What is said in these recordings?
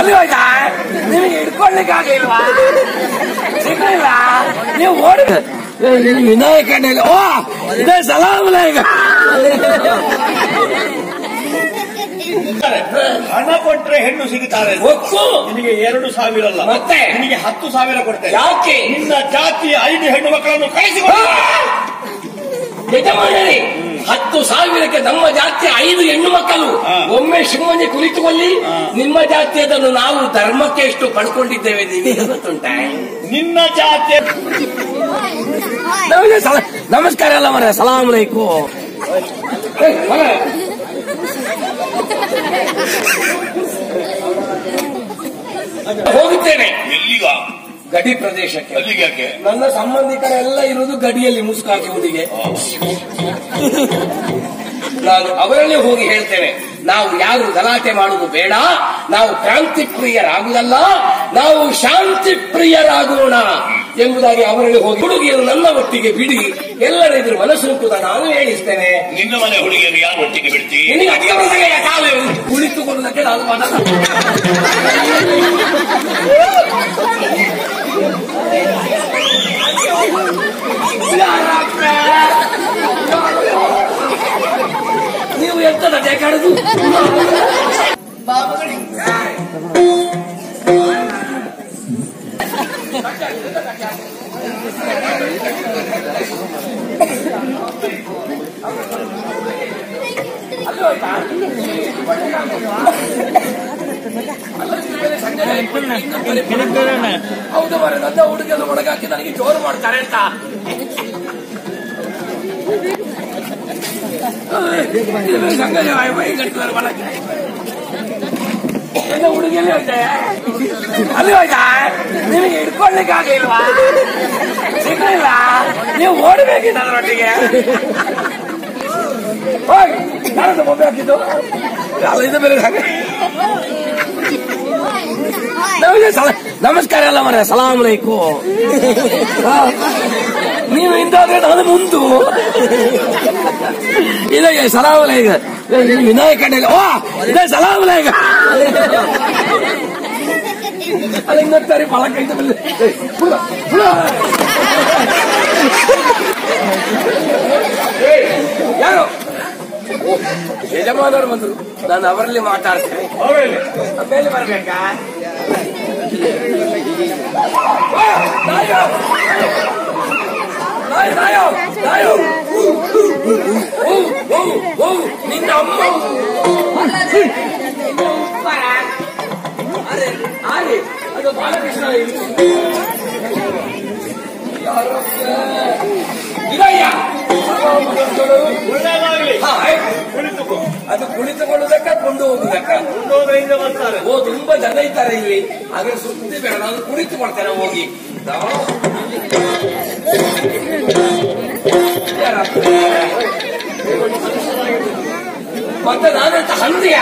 ಅಲ್ಲಿ ಹೋಯ್ತಾ ನಿಮಗೆ ಹಿಡ್ಕೊಳ್ಳಿಕ್ಕೆ ಆಗಿಲ್ವಾ ಸಿಗ್ಲಿಲ್ಲ ನೀವು ಓಡಿ ಏ, ನಿನ್ ವಿನಾಯಕ ಅಡ್ಡಿಲ್ಲ. ಓ ಇದೇ ಸಲಾಮ್ ಈಗ ಹಣ ಕೊಟ್ರೆ ಹೆಣ್ಣು ಸಿಗುತ್ತಾರೆ ಒಪ್ಪು ನಿನಗೆ ಎರಡು ಸಾವಿರ ಅಲ್ಲ ಮತ್ತೆ? ನಿನಗೆ ಹತ್ತು ಸಾವಿರ ಕೊಡ್ತೇನೆ ಯಾಕೆ ನಿನ್ನ ಜಾತಿಯ ಐದು ಹೆಣ್ಣು ಮಕ್ಕಳನ್ನು ಕಳಿಸಿಕೊಡು ಯಜಮಾನರೇ ಹತ್ತು ಸಾವಿರಕ್ಕೆ ನಮ್ಮ ಜಾತಿಯ ಐದು ಹೆಣ್ಣು ಮಕ್ಕಳು ಹಾ. ಒಮ್ಮೆ ಸುಮ್ಮನೆ ಕುಳಿತುಕೊಳ್ಳಿ ನಿಮ್ಮ ಜಾತಿಯದನ್ನು ನಾವು ಧರ್ಮಕ್ಕೆ ಎಷ್ಟು ಪಡ್ಕೊಂಡಿದ್ದೇವೆ ನಿಮಗೆ ಗೊತ್ತುಂಟ ನಿನ್ನ ಜಾತಿಯ ನಮಗೆ ಸಲ- ನಮಸ್ಕಾರ ಎಲ್ಲ ಮರ ಸಲಾಮ್ ಅಲೈಕು ಹೋಗುತ್ತೇನೆ ಎಲ್ಲಿಗ ಗಡಿ ಪ್ರದೇಶಕ್ಕೆ ಅಲ್ಲಿಗೆ ಯಾಕೆ ನನ್ನ ಸಂಬಂಧಿಕರೆಲ್ಲ ಇರುವುದು ಗಡಿಯಲ್ಲಿ ಮುಸುಕಾಕುವುದಿಗೆ ನಾನು ಅವರಲ್ಲಿ ಹೋಗಿ ಹೇಳ್ತೇನೆ ನಾವು ಯಾರು ಗಲಾಟೆ ಮಾಡುವುದು ಬೇಡ ನಾವು ಕ್ರಾಂತಿ ಪ್ರಿಯರಾಗುವುದಲ್ಲ ನಾವು ಶಾಂತಿ ಪ್ರಿಯರಾಗೋಣ ಎಂಬುದಾಗಿ ಅವರಲ್ಲಿ ಹೋಗಿ ಹುಡುಗಿಯರು ನನ್ನ ಒಟ್ಟಿಗೆ ಬಿಡಿ ಎಲ್ಲರ ಎದುರು ಮನಸ್ಸುಂಟುದ ನಾನು ಹೇಳಿಸ್ತೇನೆ ನಿನ್ನ ಮನೆ ಹುಡುಗಿಯರು ಯಾರು ಒಟ್ಟಿಗೆ ಬಿಡ್ತಿ ನಿನಗೆ ಅಕ್ಕಪಕ್ಕದ ಕಾಲು ಕುಳಿತುಕೊಳ್ಳುವುದಕ್ಕೆ ನಾನು ಮಾಡಲ್ಲ ಯಾರಪ್ಪ? ನೀವು ಎಂತದ ಬೇಕಾಡುದು ಹೌದು ಮರ ನನ್ನ ಹುಡುಗಿಯನ್ನು ಒಳಗಾಕಿ ನನಗೆ ಜೋರು ಮಾಡ್ತಾರೆ ಅಂತ ಇದು ಸಂಗತಿ ವಾಯ್ ವಾಯ್ ಕಟ್ತಾರೆ ಒಳಗೆ. ನನ್ನ ಹುಡುಗಿಯಲ್ಲಿ ಹೋಯ್ತೆ ಅಲ್ಲಿ ಹೋಯ್ತಾ ನಿಮಗೆ ಹಿಡ್ಕೊಳ್ಳಿಕ್ಕೆ ಆಗಿಲ್ವಾ ಸಿಗ್ಲಿಲ್ಲ ನೀವು ಓಡಬೇಕಿತ್ತು ಅದರೊಟ್ಟಿಗೆ ಹೋಗಿ ಯಾರದ್ದು ಬೊಬ್ಬೆ ಹಾಕಿದ್ದು ಅಲ್ಲ ಇದು ಬೇರೆ ಸಂಗತಿ ನಮಗೆ ಸಲ- ನಮಸ್ಕಾರ ಎಲ್ಲ ಮರ ಸಲಾಮ್ ಅಲೈಕು ನೀವು ಇಂತಾದ್ರೆ ನಾನು ಮುಂದು ಇಲ್ಲ ಸಲಾಮ್ ಅಲೈಕ ವಿನಾಯಕ ಅಡ್ಡಿಲ್ಲ. ಓ ಇದೇ ಸಲಾಮ್ ಅಲೈಕ ಅಲ್ಲ ಇನ್ನೊಂದ್ಸಾರಿ ಫಲಕ ಇದ್ದ ಮೇಲೆ ಏ, ಹುಳ, ಹುಳ. ಏ, ಯಾರು ಓ, ಯಜಮಾನರು ಬಂದ್ರು ನಾನು ಅವರಲ್ಲಿ ಮಾತಾಡ್ತೇನೆ ಆಮೇಲೆ ಮೇಲೆ ಬರ್ಬೇಕಾ ಆ, ನಾಯೋ! ನಾಯ್, ನಾಯೋ! ನಾಯೋ! ಓ, ಓ, ಓ, ನಿನ್ನ ಅಮ್ಮ ಉಪ್ಪರ. ಅರೆ, ಅರೆ, ಅದು ಬಾಲಕೃಷ್ಣ ಇಲ್ಲಿ. ಯಾರಪ್ಪ? ಇದಯ್ಯ. ಒಳ್ಳೆಯದಾಗಲಿ ಹಾ, ಆಯ್ತು. ಕುಳಿತುಕೋ ಅದು ಕುಳಿತುಕೊಳ್ಳುವುದಕ್ಕ ಕೊಂಡು ಹೋಗುದಕ್ಕ ಕೊಂಡೋದ್ರಿಂದ ಬರ್ತಾರೆ ಓ ತುಂಬಾ ಜನ ಇದ್ದಾರೆ ಇಲ್ಲಿ ಅದ್ರ ಸುದ್ದಿ ಬೇಡ ನಾನು ಕುಳಿತುಕೊಳ್ತೇನೆ ಹೋಗಿ ನಾವು- ಯಾರಪ್ಪ? ಮತ್ತೆ ನಾನಂತ ಹಂದಿಯ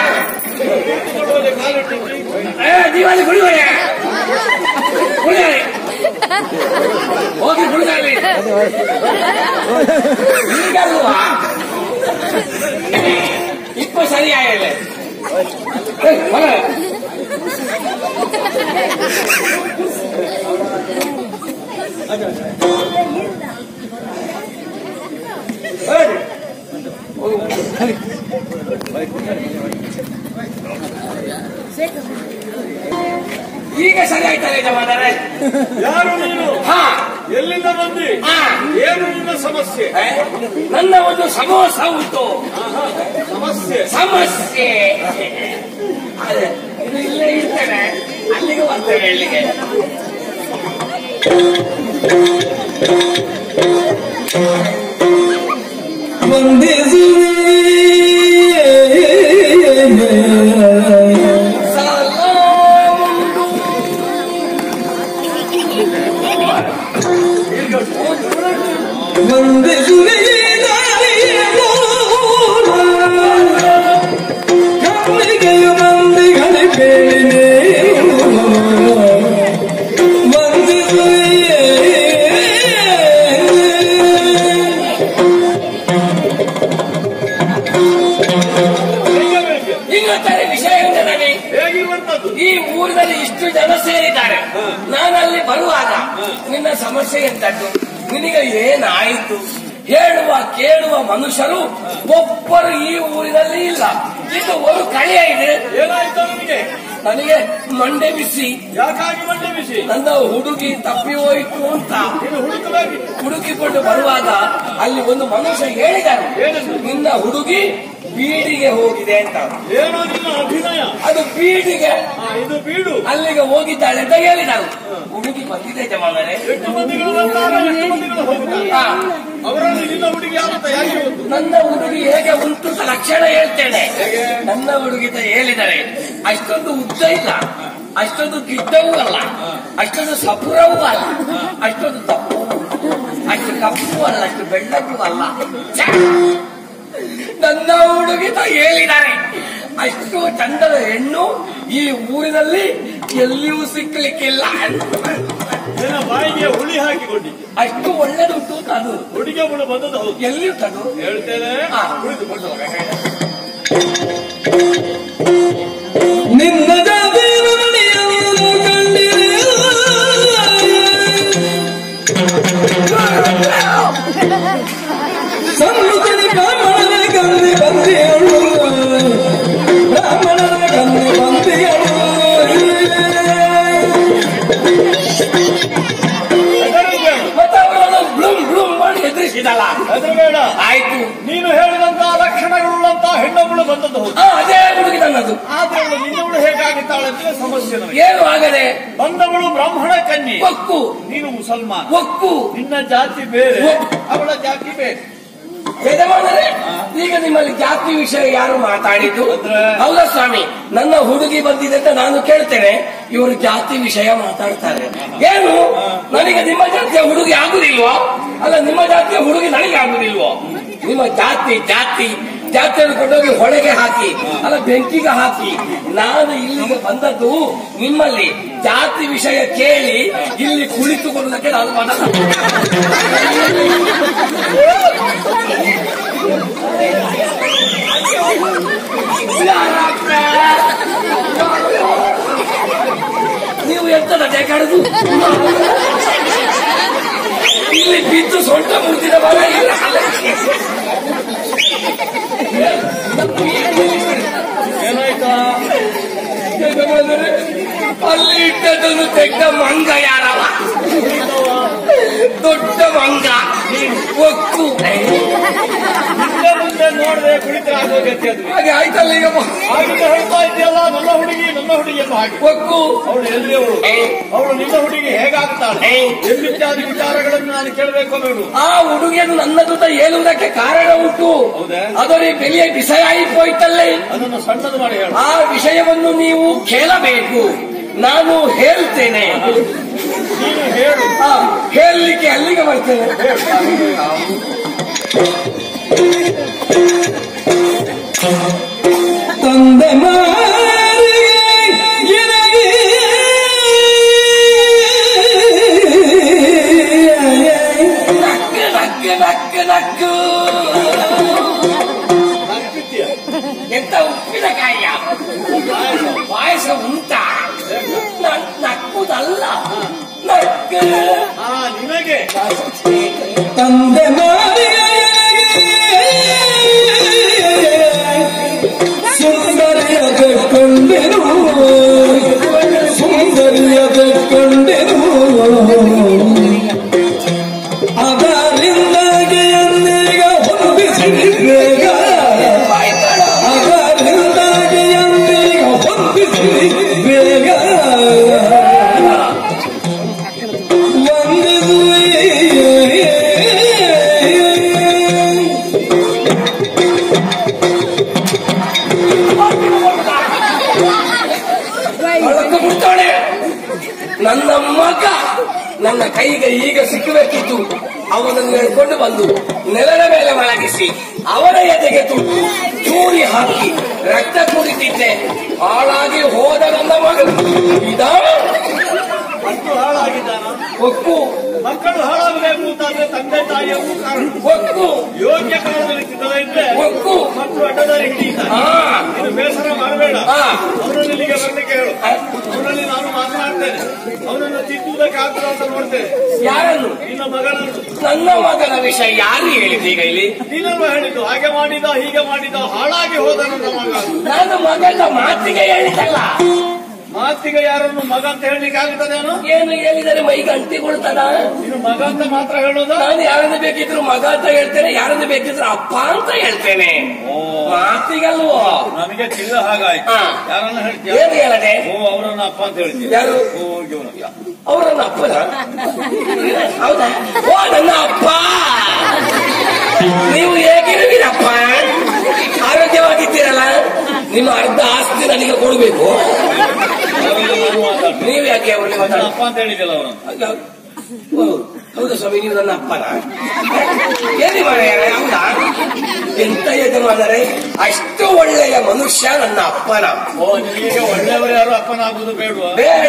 ಏ ನೀವಲ್ಲಿ ಕುಡಿಯೋಯ ಕುಡಿಯೋಯ ಹೋಗಿ ಕುಡಿದಲ್ಲಿ ಈಗಲ್ವಾ ಇಪ್ಪ ಸರಿಯಾಗಿಲ್ಲ ಏ, ಹೊರ. ಈಗ ಸರಿ ಆಯ್ತಾರೆ ಯಜಮಾನರೇ ಯಾರು ನೀನು ಹಾ ಎಲ್ಲಿಂದ ಬಂದ್ರಿ ಹಾ ಏನು ನಿನ್ನ ಸಮಸ್ಯೆ ಏ, ನನ್ನ ಒಂದು ಸಮೋಸ ಉಂಟು ಆಹಾ, ಸಮಸ್ಯೆ ಸಮಸ್ಯೆ ಅದೇ, ಇದು ಇಲ್ಲೇ ಇರ್ತೇನೆ ಅಲ್ಲಿಗೆ ಬರ್ತೇನೆ ಇಲ್ಲಿಗೆ ಸಲಾಮುಂಡು. ಹೇಗೆ ಬೇಕು? ಇನ್ನೊಂದರೆ ವಿಷಯ ಇದೆ ನನಗೆ ಹೇಗಿರುವ ಏನಂತದ್ದು ಈ ಊರಿನಲ್ಲಿ ಇಷ್ಟು ಜನ ಸೇರಿದ್ದಾರೆ ನಾನು ಅಲ್ಲಿ ಬರುವಾಗ ನಿನ್ನ ಸಮಸ್ಯೆ ಎಂತದ್ದು ನಿನಗೆ ಏನಾಯಿತು ಹೇಳುವ ಕೇಳುವ ಮನುಷ್ಯರು ಒಬ್ಬರು ಈ ಊರಿನಲ್ಲಿ ಇಲ್ಲ ಇದು ಒಂದು ಕಳೆಯ ಇದೆ ಏನಾಯ್ತು ನಿಮಗೆ ನನಗೆ ಮಂಡೆ ಬಿಸಿ ಯಾಕಾಗಿ ಮಂಡೆ ಬಿಸಿ ನನ್ನ ಹುಡುಗಿ ತಪ್ಪಿ ಹೋಯಿತು ಅಂತ ನೀನು ಹುಡುಕಲಾಗಿತ್ತು ಹುಡುಕಿಕೊಂಡು ಬರುವಾಗ ಅಲ್ಲಿ ಒಂದು ಮನುಷ್ಯ ಹೇಳಿದ್ದಾರೆ ಏನಂತ? ನಿನ್ನ ಹುಡುಗಿ ಬೀಡಿಗೆ ಹೋಗಿದೆ ಅಂತ ಏನೋ ನಿನ್ನ ಅಭಿನಯ ಅದು ಬೀಡಿಗೆ ಆ, ಇದು ಬೀಡು ಅಲ್ಲಿಗೆ ಹೋಗಿದ್ದಾಳೆ ಅಂತ ಹೇಳಿದರು ಹುಡುಗಿ ಬಂದಿದೆ ಜಮಾನರೆ ಎಷ್ಟು ಮಂದಿಗಳು ಬರ್ತಾರೆ ಎಷ್ಟು ಮಂದಿಗಳು ಹೋಗ್ತಾರೆ ಆ, ಅವರಲ್ಲಿ ನಿನ್ನ ಹುಡುಗಿ ಯಾವಂತ ಯಾಕೆ ಗೊತ್ತು ನನ್ನ ಹುಡುಗಿ ಹೇಗೆ ಉಂಟು ಅಂತ ಲಕ್ಷಣ ಹೇಳ್ತೇನೆ ನನ್ನ ಹುಡುಗಿ ಅಂತ ಹೇಳಿದರೆ ಅಷ್ಟೊಂದು ಉದ್ದ ಇಲ್ಲ ಅಷ್ಟೊಂದು ಗಿಡ್ಡವೂ ಅಲ್ಲ ಅಷ್ಟೊಂದು ಸಪುರವೂ ಅಲ್ಲ ಅಷ್ಟೊಂದು ತಪ್ಪು ಅಷ್ಟು ಕಪ್ಪು ಅಲ್ಲ ಅಷ್ಟು ಬೆಳ್ಳಕ್ಕೂ ಅಲ್ಲ ಛೆ! ನನ್ನ ಹುಡುಗಿ ಅಂತ ಹೇಳಿದ್ದಾರೆ ಅಷ್ಟು ಚಂದದ ಹೆಣ್ಣು ಈ ಊರಿನಲ್ಲಿ ಎಲ್ಲಿಯೂ ಸಿಕ್ಕಲಿಕ್ಕಿಲ್ಲ ನಿನ್ನ ಬಾಯಿಗೆ ಹುಳಿ ಹಾಕಿಕೊಂಡಿದ್ದೆ ಅಷ್ಟು ಒಳ್ಳೆದುಂಟು ಅಂತ ಅದು ಹುಡುಗಿ ಮುಳು ಬಂದದ್ದು ಹೌದು ಎಲ್ಲಿ ಉಂಟದು ಹೇಳ್ತೇನೆ ಆ. ಕುಳಿತುಕೊಂಡು ನಿನ್ನ ಜಾತಿಯ ಮನೆಯನ್ನು ಕಂಡಿರೆ ಸನ್ನುತನಿ ಬ್ರಾಹ್ಮಣರ ಗಂಧಿ ಬಂದಿಯಳು ಬ್ರಾಹ್ಮಣರ ಗಂಧಿ ಬಂದಿಯಳು ಹೆದರಬೇಡ ಮತ್ತೆ ಅವರನ್ನು ಬ್ಲೂಮ್ ಬ್ಲೂಮ್ ಮಾಡಿ ಎದುರಿಸಿದಲ್ಲ ಹೆದರಬೇಡ ಆಯ್ತು ನೀನು ಹೇಳಿದಂತಹ ಲಕ್ಷಣಗಳುಳ್ಳಂತಹ ಹೆಣ್ಣೊಬ್ಬಳು ಬಂದದ್ದು ಹೌದು ಆ, ಅದೇ ಹುಡುಗಿ ನನ್ನದು ಆದ್ರೆ ಅವಳು ನಿನ್ನವಳು ಹೇಗಾಗಿದ್ದಾಳೆ ಅಂತ ಸಮಸ್ಯೆ ನನಗೆ ಏನು ಆಗದೆ ಬಂದವಳು ಬ್ರಾಹ್ಮಣ ಕನ್ಯೆ ಒಕ್ಕು ನೀನು ಮುಸಲ್ಮಾನ್ ಒಕ್ಕು ನಿನ್ನ ಜಾತಿ ಬೇರೆ ಓ. ಅವಳ ಜಾತಿ ಬೇರೆ ಯಜಮಾನರೇ ಈಗ ನಿಮ್ಮಲ್ಲಿ ಜಾತಿ ವಿಷಯ ಯಾರು ಮಾತಾಡಿದ್ದು ಅಂದ್ರೆ? ಹೌದಾ ಸ್ವಾಮಿ ನನ್ನ ಹುಡುಗಿ ಬಂದಿದೆ ಅಂತ ನಾನು ಕೇಳ್ತೇನೆ ಇವರು ಜಾತಿ ವಿಷಯ ಮಾತಾಡ್ತಾರೆ ಏನು ನನಗೆ ನಿಮ್ಮ ಜಾತಿಯ ಹುಡುಗಿ ಆಗುದಿಲ್ವೋ ಅಲ್ಲ ನಿಮ್ಮ ಜಾತಿಯ ಹುಡುಗಿ ನನಗೆ ಆಗುದಿಲ್ವೋ ನಿಮ್ಮ ಜಾತಿ ಜಾತಿ ಜಾತಿಯನ್ನು ಕೊಂಡೋಗಿ ಹೊಳೆಗೆ ಹಾಕಿ ಅಲ್ಲ ಬೆಂಕಿಗೆ ಹಾಕಿ ನಾನು ಇಲ್ಲಿಗೆ ಬಂದದ್ದು ನಿಮ್ಮಲ್ಲಿ ಜಾತಿ ವಿಷಯ ಕೇಳಿ ಇಲ್ಲಿ ಕುಳಿತುಕೊಳ್ಳುವುದಕ್ಕೆ ನಾನು ಬಂದದ್ದು ನೀವು ಎಂತದ ಬೇಕಾಡುದು ಇಲ್ಲಿ ಬಿದ್ದು ಸೊಂಟ ಮುಗಿದ ಬರ ಇಲ್ಲ ಏನಾಯ್ತಾ ಅಲ್ಲಿ ಇಟ್ಟದನ್ನು ತೆಗ್ದ ಮಂಗ ಯಾರವ ದೊಡ್ಡ ಮಂಗ ಒಕ್ಕು ಹಿಂದೆ ಮುಂದೆ ನೋಡದೆ ಕುಳಿತರೆ ಆಗೋ ಗತಿ ಅದು ಹಾಗೆ ಆಯ್ತಲ್ಲ ಈಗ ಆಗಿಂದ ಹೇಳ್ತಾ ಇದೆಯಲ್ಲ ನನ್ನ ಹುಡುಗಿ ನನ್ನ ಹುಡುಗಿ ಎಂಬ ಹಾಗೆ ಒಕ್ಕು ಅವಳು ಎಲ್ಲಿ ಅವಳು ಏ. ಅವಳು ನಿನ್ನ ಹುಡುಗಿ ಹೇಗಾಗ್ತಾಳೆ ಏ. ಎಲ್ಲಿತ್ಯಾದಿ ವಿಚಾರಗಳನ್ನು ನಾನು ಕೇಳಬೇಕು ಬೇಡು ಆ ಹುಡುಗಿಯನ್ನು ನನ್ನ ಜೊತೆ ಹೇಳುವುದಕ್ಕೆ ಕಾರಣ ಉಂಟು ಹೌದಾ? ಅದರ ಬೆಲೆಯ ವಿಷಯ ಆಯಿపోಯ್ತಲ್ಲೇ ಅದನ್ನು ಸಣ್ಣದು ಮಾಡಿ ಹೇಳು ಆ ವಿಷಯವನ್ನು ನೀವು ಕೇಳಬೇಕು ನಾನು ಹೇಳ್ತೇನೆ ನೀನು ಹೇಳು ಆ, ಹೇಳಲಿಕ್ಕೆ ಅಲ್ಲಿಗೆ ಬರ್ತೇನೆ ತಂದೆ ಮಾರಿಗೆ ಎನಗೆ ನಕ್ಕು ನಕ್ಕು ನಕ್ಕು ನಕ್ಕು ನಗ್ತಿದ್ಯ ಎಂತ ಉಪ್ಪಿನಕಾಯಿಯ ಪಾಯಸ ಉಂಟಾ ನ- ನಕ್ಕುದಲ್ಲ ನಕ್ಕು ಆ ನಿನಗೆ ತಂದೆ ಮಾರಿಗೆ ಸುಂದರಿಯ ಕಂಡೆನು ಸುಂದರಿಯ ಕಂಡೆನು ಅದರಿಂದಾಗಿ ಅನ್ನೀಗ ಹೊಂದಿಸಿದ್ದೇಗ ಅದರಿಂದಾಗಿ ಅನ್ನೀಗ ಹೊಂದಿಸಿದ್ದೇಗ ವಂದಿಸುವೆ ಒಳಕ್ಕೆ ಬಿಡ್ತಾಳೆ ನನ್ನ ಮಗ ನನ್ನ ಕೈಗೆ ಈಗ ಸಿಕ್ಕಬೇಕಿತ್ತು ಅವನನ್ನು ಹೇಳ್ಕೊಂಡು ಬಂದು ನೆಲದ ಮೇಲೆ ಮಲಗಿಸಿ ಅವನ ಎದೆಗೆ ತುಟ್ಟು ಚೂರಿ ಹಾಕಿ ರಕ್ತ ಕುಡಿತಿದ್ದೆ ಹಾಳಾಗಿ ಹೋದ ನನ್ನ ಮಗನು ಇದ ಮತ್ತು ಹಾಳಾಗಿದ್ದಾನ ಒಕ್ಕು ಮಕ್ಕಳು ಹಾಳಾಗಬೇಕು ಅಂತಾದ್ರೆ ತಂದೆ ತಾಯಿಯವರು ಕಾರಣ ಒಕ್ಕು ಯೋಗ್ಯ ಕಾಲದಲ್ಲಿ ಸಿಗದೇ ಇದ್ರೆ ಒಕ್ಕು ಮಕ್ಕಳು ಅಡ್ಡ ಪಟ್ಟದಾರಿ ಹಿಡಿಯಿತ ಹಾ ನೀನು ಬೇಸರ ಮಾಡಬೇಡ ಹಾ. ಅವನನ್ನು ಇಲ್ಲಿಗೆ ಬರ್ಲಿಕ್ಕೆ ಹೇಳು ಅವನಲ್ಲಿ ನಾನು ಮಾತನಾಡ್ತೇನೆ ಅವನನ್ನು ತಿದ್ದುವುದಕ್ಕೆ ಆಗ್ತದ ಅಂತ ನೋಡ್ತೇನೆ ಯಾರನ್ನು ನಿನ್ನ ಮಗನನ್ನು ನನ್ನ ಮಗನ ವಿಷಯ ಯಾರು ಹೇಳಿದ್ದು ಈಗ ಇಲ್ಲಿ ನೀನಲ್ವ ಹೇಳಿದ್ದು ಹಾಗೆ ಮಾಡಿದ ಹೀಗೆ ಮಾಡಿದ ಹಾಳಾಗಿ ಹೋದ ನನ್ನ ಮಗ ನಾನು ಮಗನ ಮಾತಿಗೆ ಹೇಳಿದಲ್ಲ ಮಾತಿಗೆ ಯಾರನ್ನು ಮಗ ಅಂತ ಹೇಳಲಿಕ್ಕೆ ಆಗ್ತದೇನೋ ಏನು ಹೇಳಿದರೆ ಮೈಗೆ ಅಂಟಿಕೊಳ್ತದ ನೀನು ಮಗ ಅಂತ ಮಾತ್ರ ಹೇಳೋದ ನಾನು ಯಾರನ್ನು ಬೇಕಿದ್ರು ಮಗ ಅಂತ ಹೇಳ್ತೇನೆ ಯಾರನ್ನು ಬೇಕಿದ್ರು ಅಪ್ಪ ಅಂತ ಹೇಳ್ತೇನೆ ಮಾತಿಗಲ್ವೋ ನನಗೆ ತಿಳಿದ ಹಾಗಾಯ್ತು ಹಾ. ಯಾರನ್ನ ಹೇಳ್ತೀಯ ಏನು ಹೇಳದೆ ಓ ಅವರನ್ನ ಅಪ್ಪ ಅಂತ ಹೇಳ್ತೀಯ ಯಾರು ಓ ಇವನು. ಅವರನ್ನ ಅಪ್ಪನ ಹೌದಾ ಓ ನನ್ನ ಅಪ್ಪ ನೀವು ಹೇಗಿರುವಿರಪ್ಪ ಆರೋಗ್ಯವಾಗಿದ್ದೀರಲ್ಲ ನಿಮ್ಮ ಅರ್ಧ ಆಸ್ತಿ ನನಗೆ ಕೊಡಬೇಕು ಅವರಿಗೆ ನಾನು ಮಾತಾಡ್ತೀನಿ ನೀವು ಯಾಕೆ ಅವರಿಗೆ ನನ್ನ ಮಾತಾಡ ಅಪ್ಪ ಅಂತ ಹೇಳಿದ್ಯಲ್ಲ ಅವರನ್ನು ಹೌದಾ ಸ್ವಾಮಿ ನೀವು ನನ್ನ ಅಪ್ಪನ ಎಲ್ಲಿ ಮಾರಾಯ ಹೌದಾ ಎಂತ ಯಜಮಾನರೇ ಅಷ್ಟು ಒಳ್ಳೆಯ ಮನುಷ್ಯ ನನ್ನ ಅಪ್ಪನ ಓ ನಿನಗೆ ಒಳ್ಳೆಯವರು ಯಾರು ಅಪ್ಪನಾಗುವುದು ಬೇಡವಾ ಬೇಡ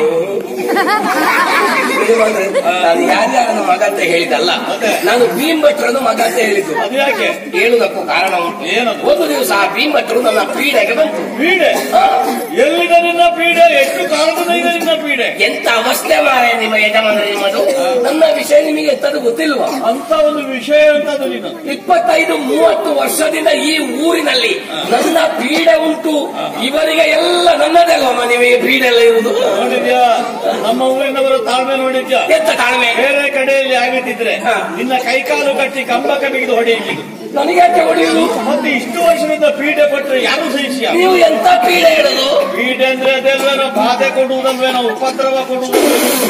ಯಜಮಾನ್ರೆ, ನಾನು ಯಾರ್ಯಾರನ್ನ ಮಗ ಅಂತ ಹೇಳಿದಲ್ಲ ಮತ್ತೆ? ನಾನು ಭೀಮ್ ಭಟ್ರನ್ನು ಮಗ ಅಂತ ಹೇಳಿದ್ದು ಅದು ಯಾಕೆ ಹೇಳುವುದಕ್ಕೂ ಕಾರಣ ಉಂಟು ಏನದು? ಒಂದು ದಿವಸ ಆ ಭೀಮ್ ಭಟ್ರು ನನ್ನ ಪೀಡೆಗೆ ಬಂತು ಪೀಡೆ ಆ, ಎಲ್ಲಿದೆ ನಿನ್ನ ಪೀಡೆ ಎಷ್ಟು ಕಾಲದಿಂದ ಇದೆ ನಿನ್ನ ಪೀಡೆ ಎಂತ ಅವಸ್ಥೆ ಮಾರೆ ನಿಮ್ಮ ಯಜಮಾನ ನಿಮ್ಮದು ನನ್ನ ವಿಷಯ ನಿಮಗೆ ಎಂತದ್ದು ಗೊತ್ತಿಲ್ವಾ ಅಂತ ಒಂದು ವಿಷಯ ಅಂತದ್ದು ನೀನು ಇಪ್ಪತ್ತೈದು ಮೂವತ್ತು ವರ್ಷದಿಂದ ಈ ಊರಿನಲ್ಲಿ ನನ್ನ ಪೀಡೆ ಉಂಟು ಇವರಿಗೆ ಎಲ್ಲ ನನ್ನದಲ್ವಮ್ಮ ನಿಮಗೆ ಪೀಡೆ ಎಲ್ಲ ಇರುವುದು ನೋಡಿದ್ಯಾ ನಮ್ಮ ಊರಿನವರ ತಾಳ್ಮೆ ನೋಡಿದ್ಯಾ ಎಂತ ತಾಳ್ಮೆ ಬೇರೆ ಕಡೆಯಲ್ಲಿ ಆಗಿದ್ದಿದ್ರೆ ಹಾ. ನಿನ್ನ ಕೈಕಾಲು ಕಟ್ಟಿ ಕಂಬಕ್ಕೆ ಬಿಗಿದು ಹೊಡೆಯಲಿಕ್ಕೆ ನನಗೆ ಯಾಕೆ ಹೊಡೆಯುವುದು ಮತ್ತೆ ಇಷ್ಟು ವರ್ಷದಿಂದ ಪೀಡೆ ಕೊಟ್ಟರೆ ಯಾರು ಸಹಿಸಿಯ ನೀವು ಎಂತ ಪೀಡೆ ಹೇಳುದು ಪೀಡೆ ಅಂದ್ರೆ ಅದೆಲ್ವೇನೋ ಬಾಧೆ ಕೊಡುವುದಲ್ವೇನೋ ಉಪದ್ರವ ಕೊಡುವುದು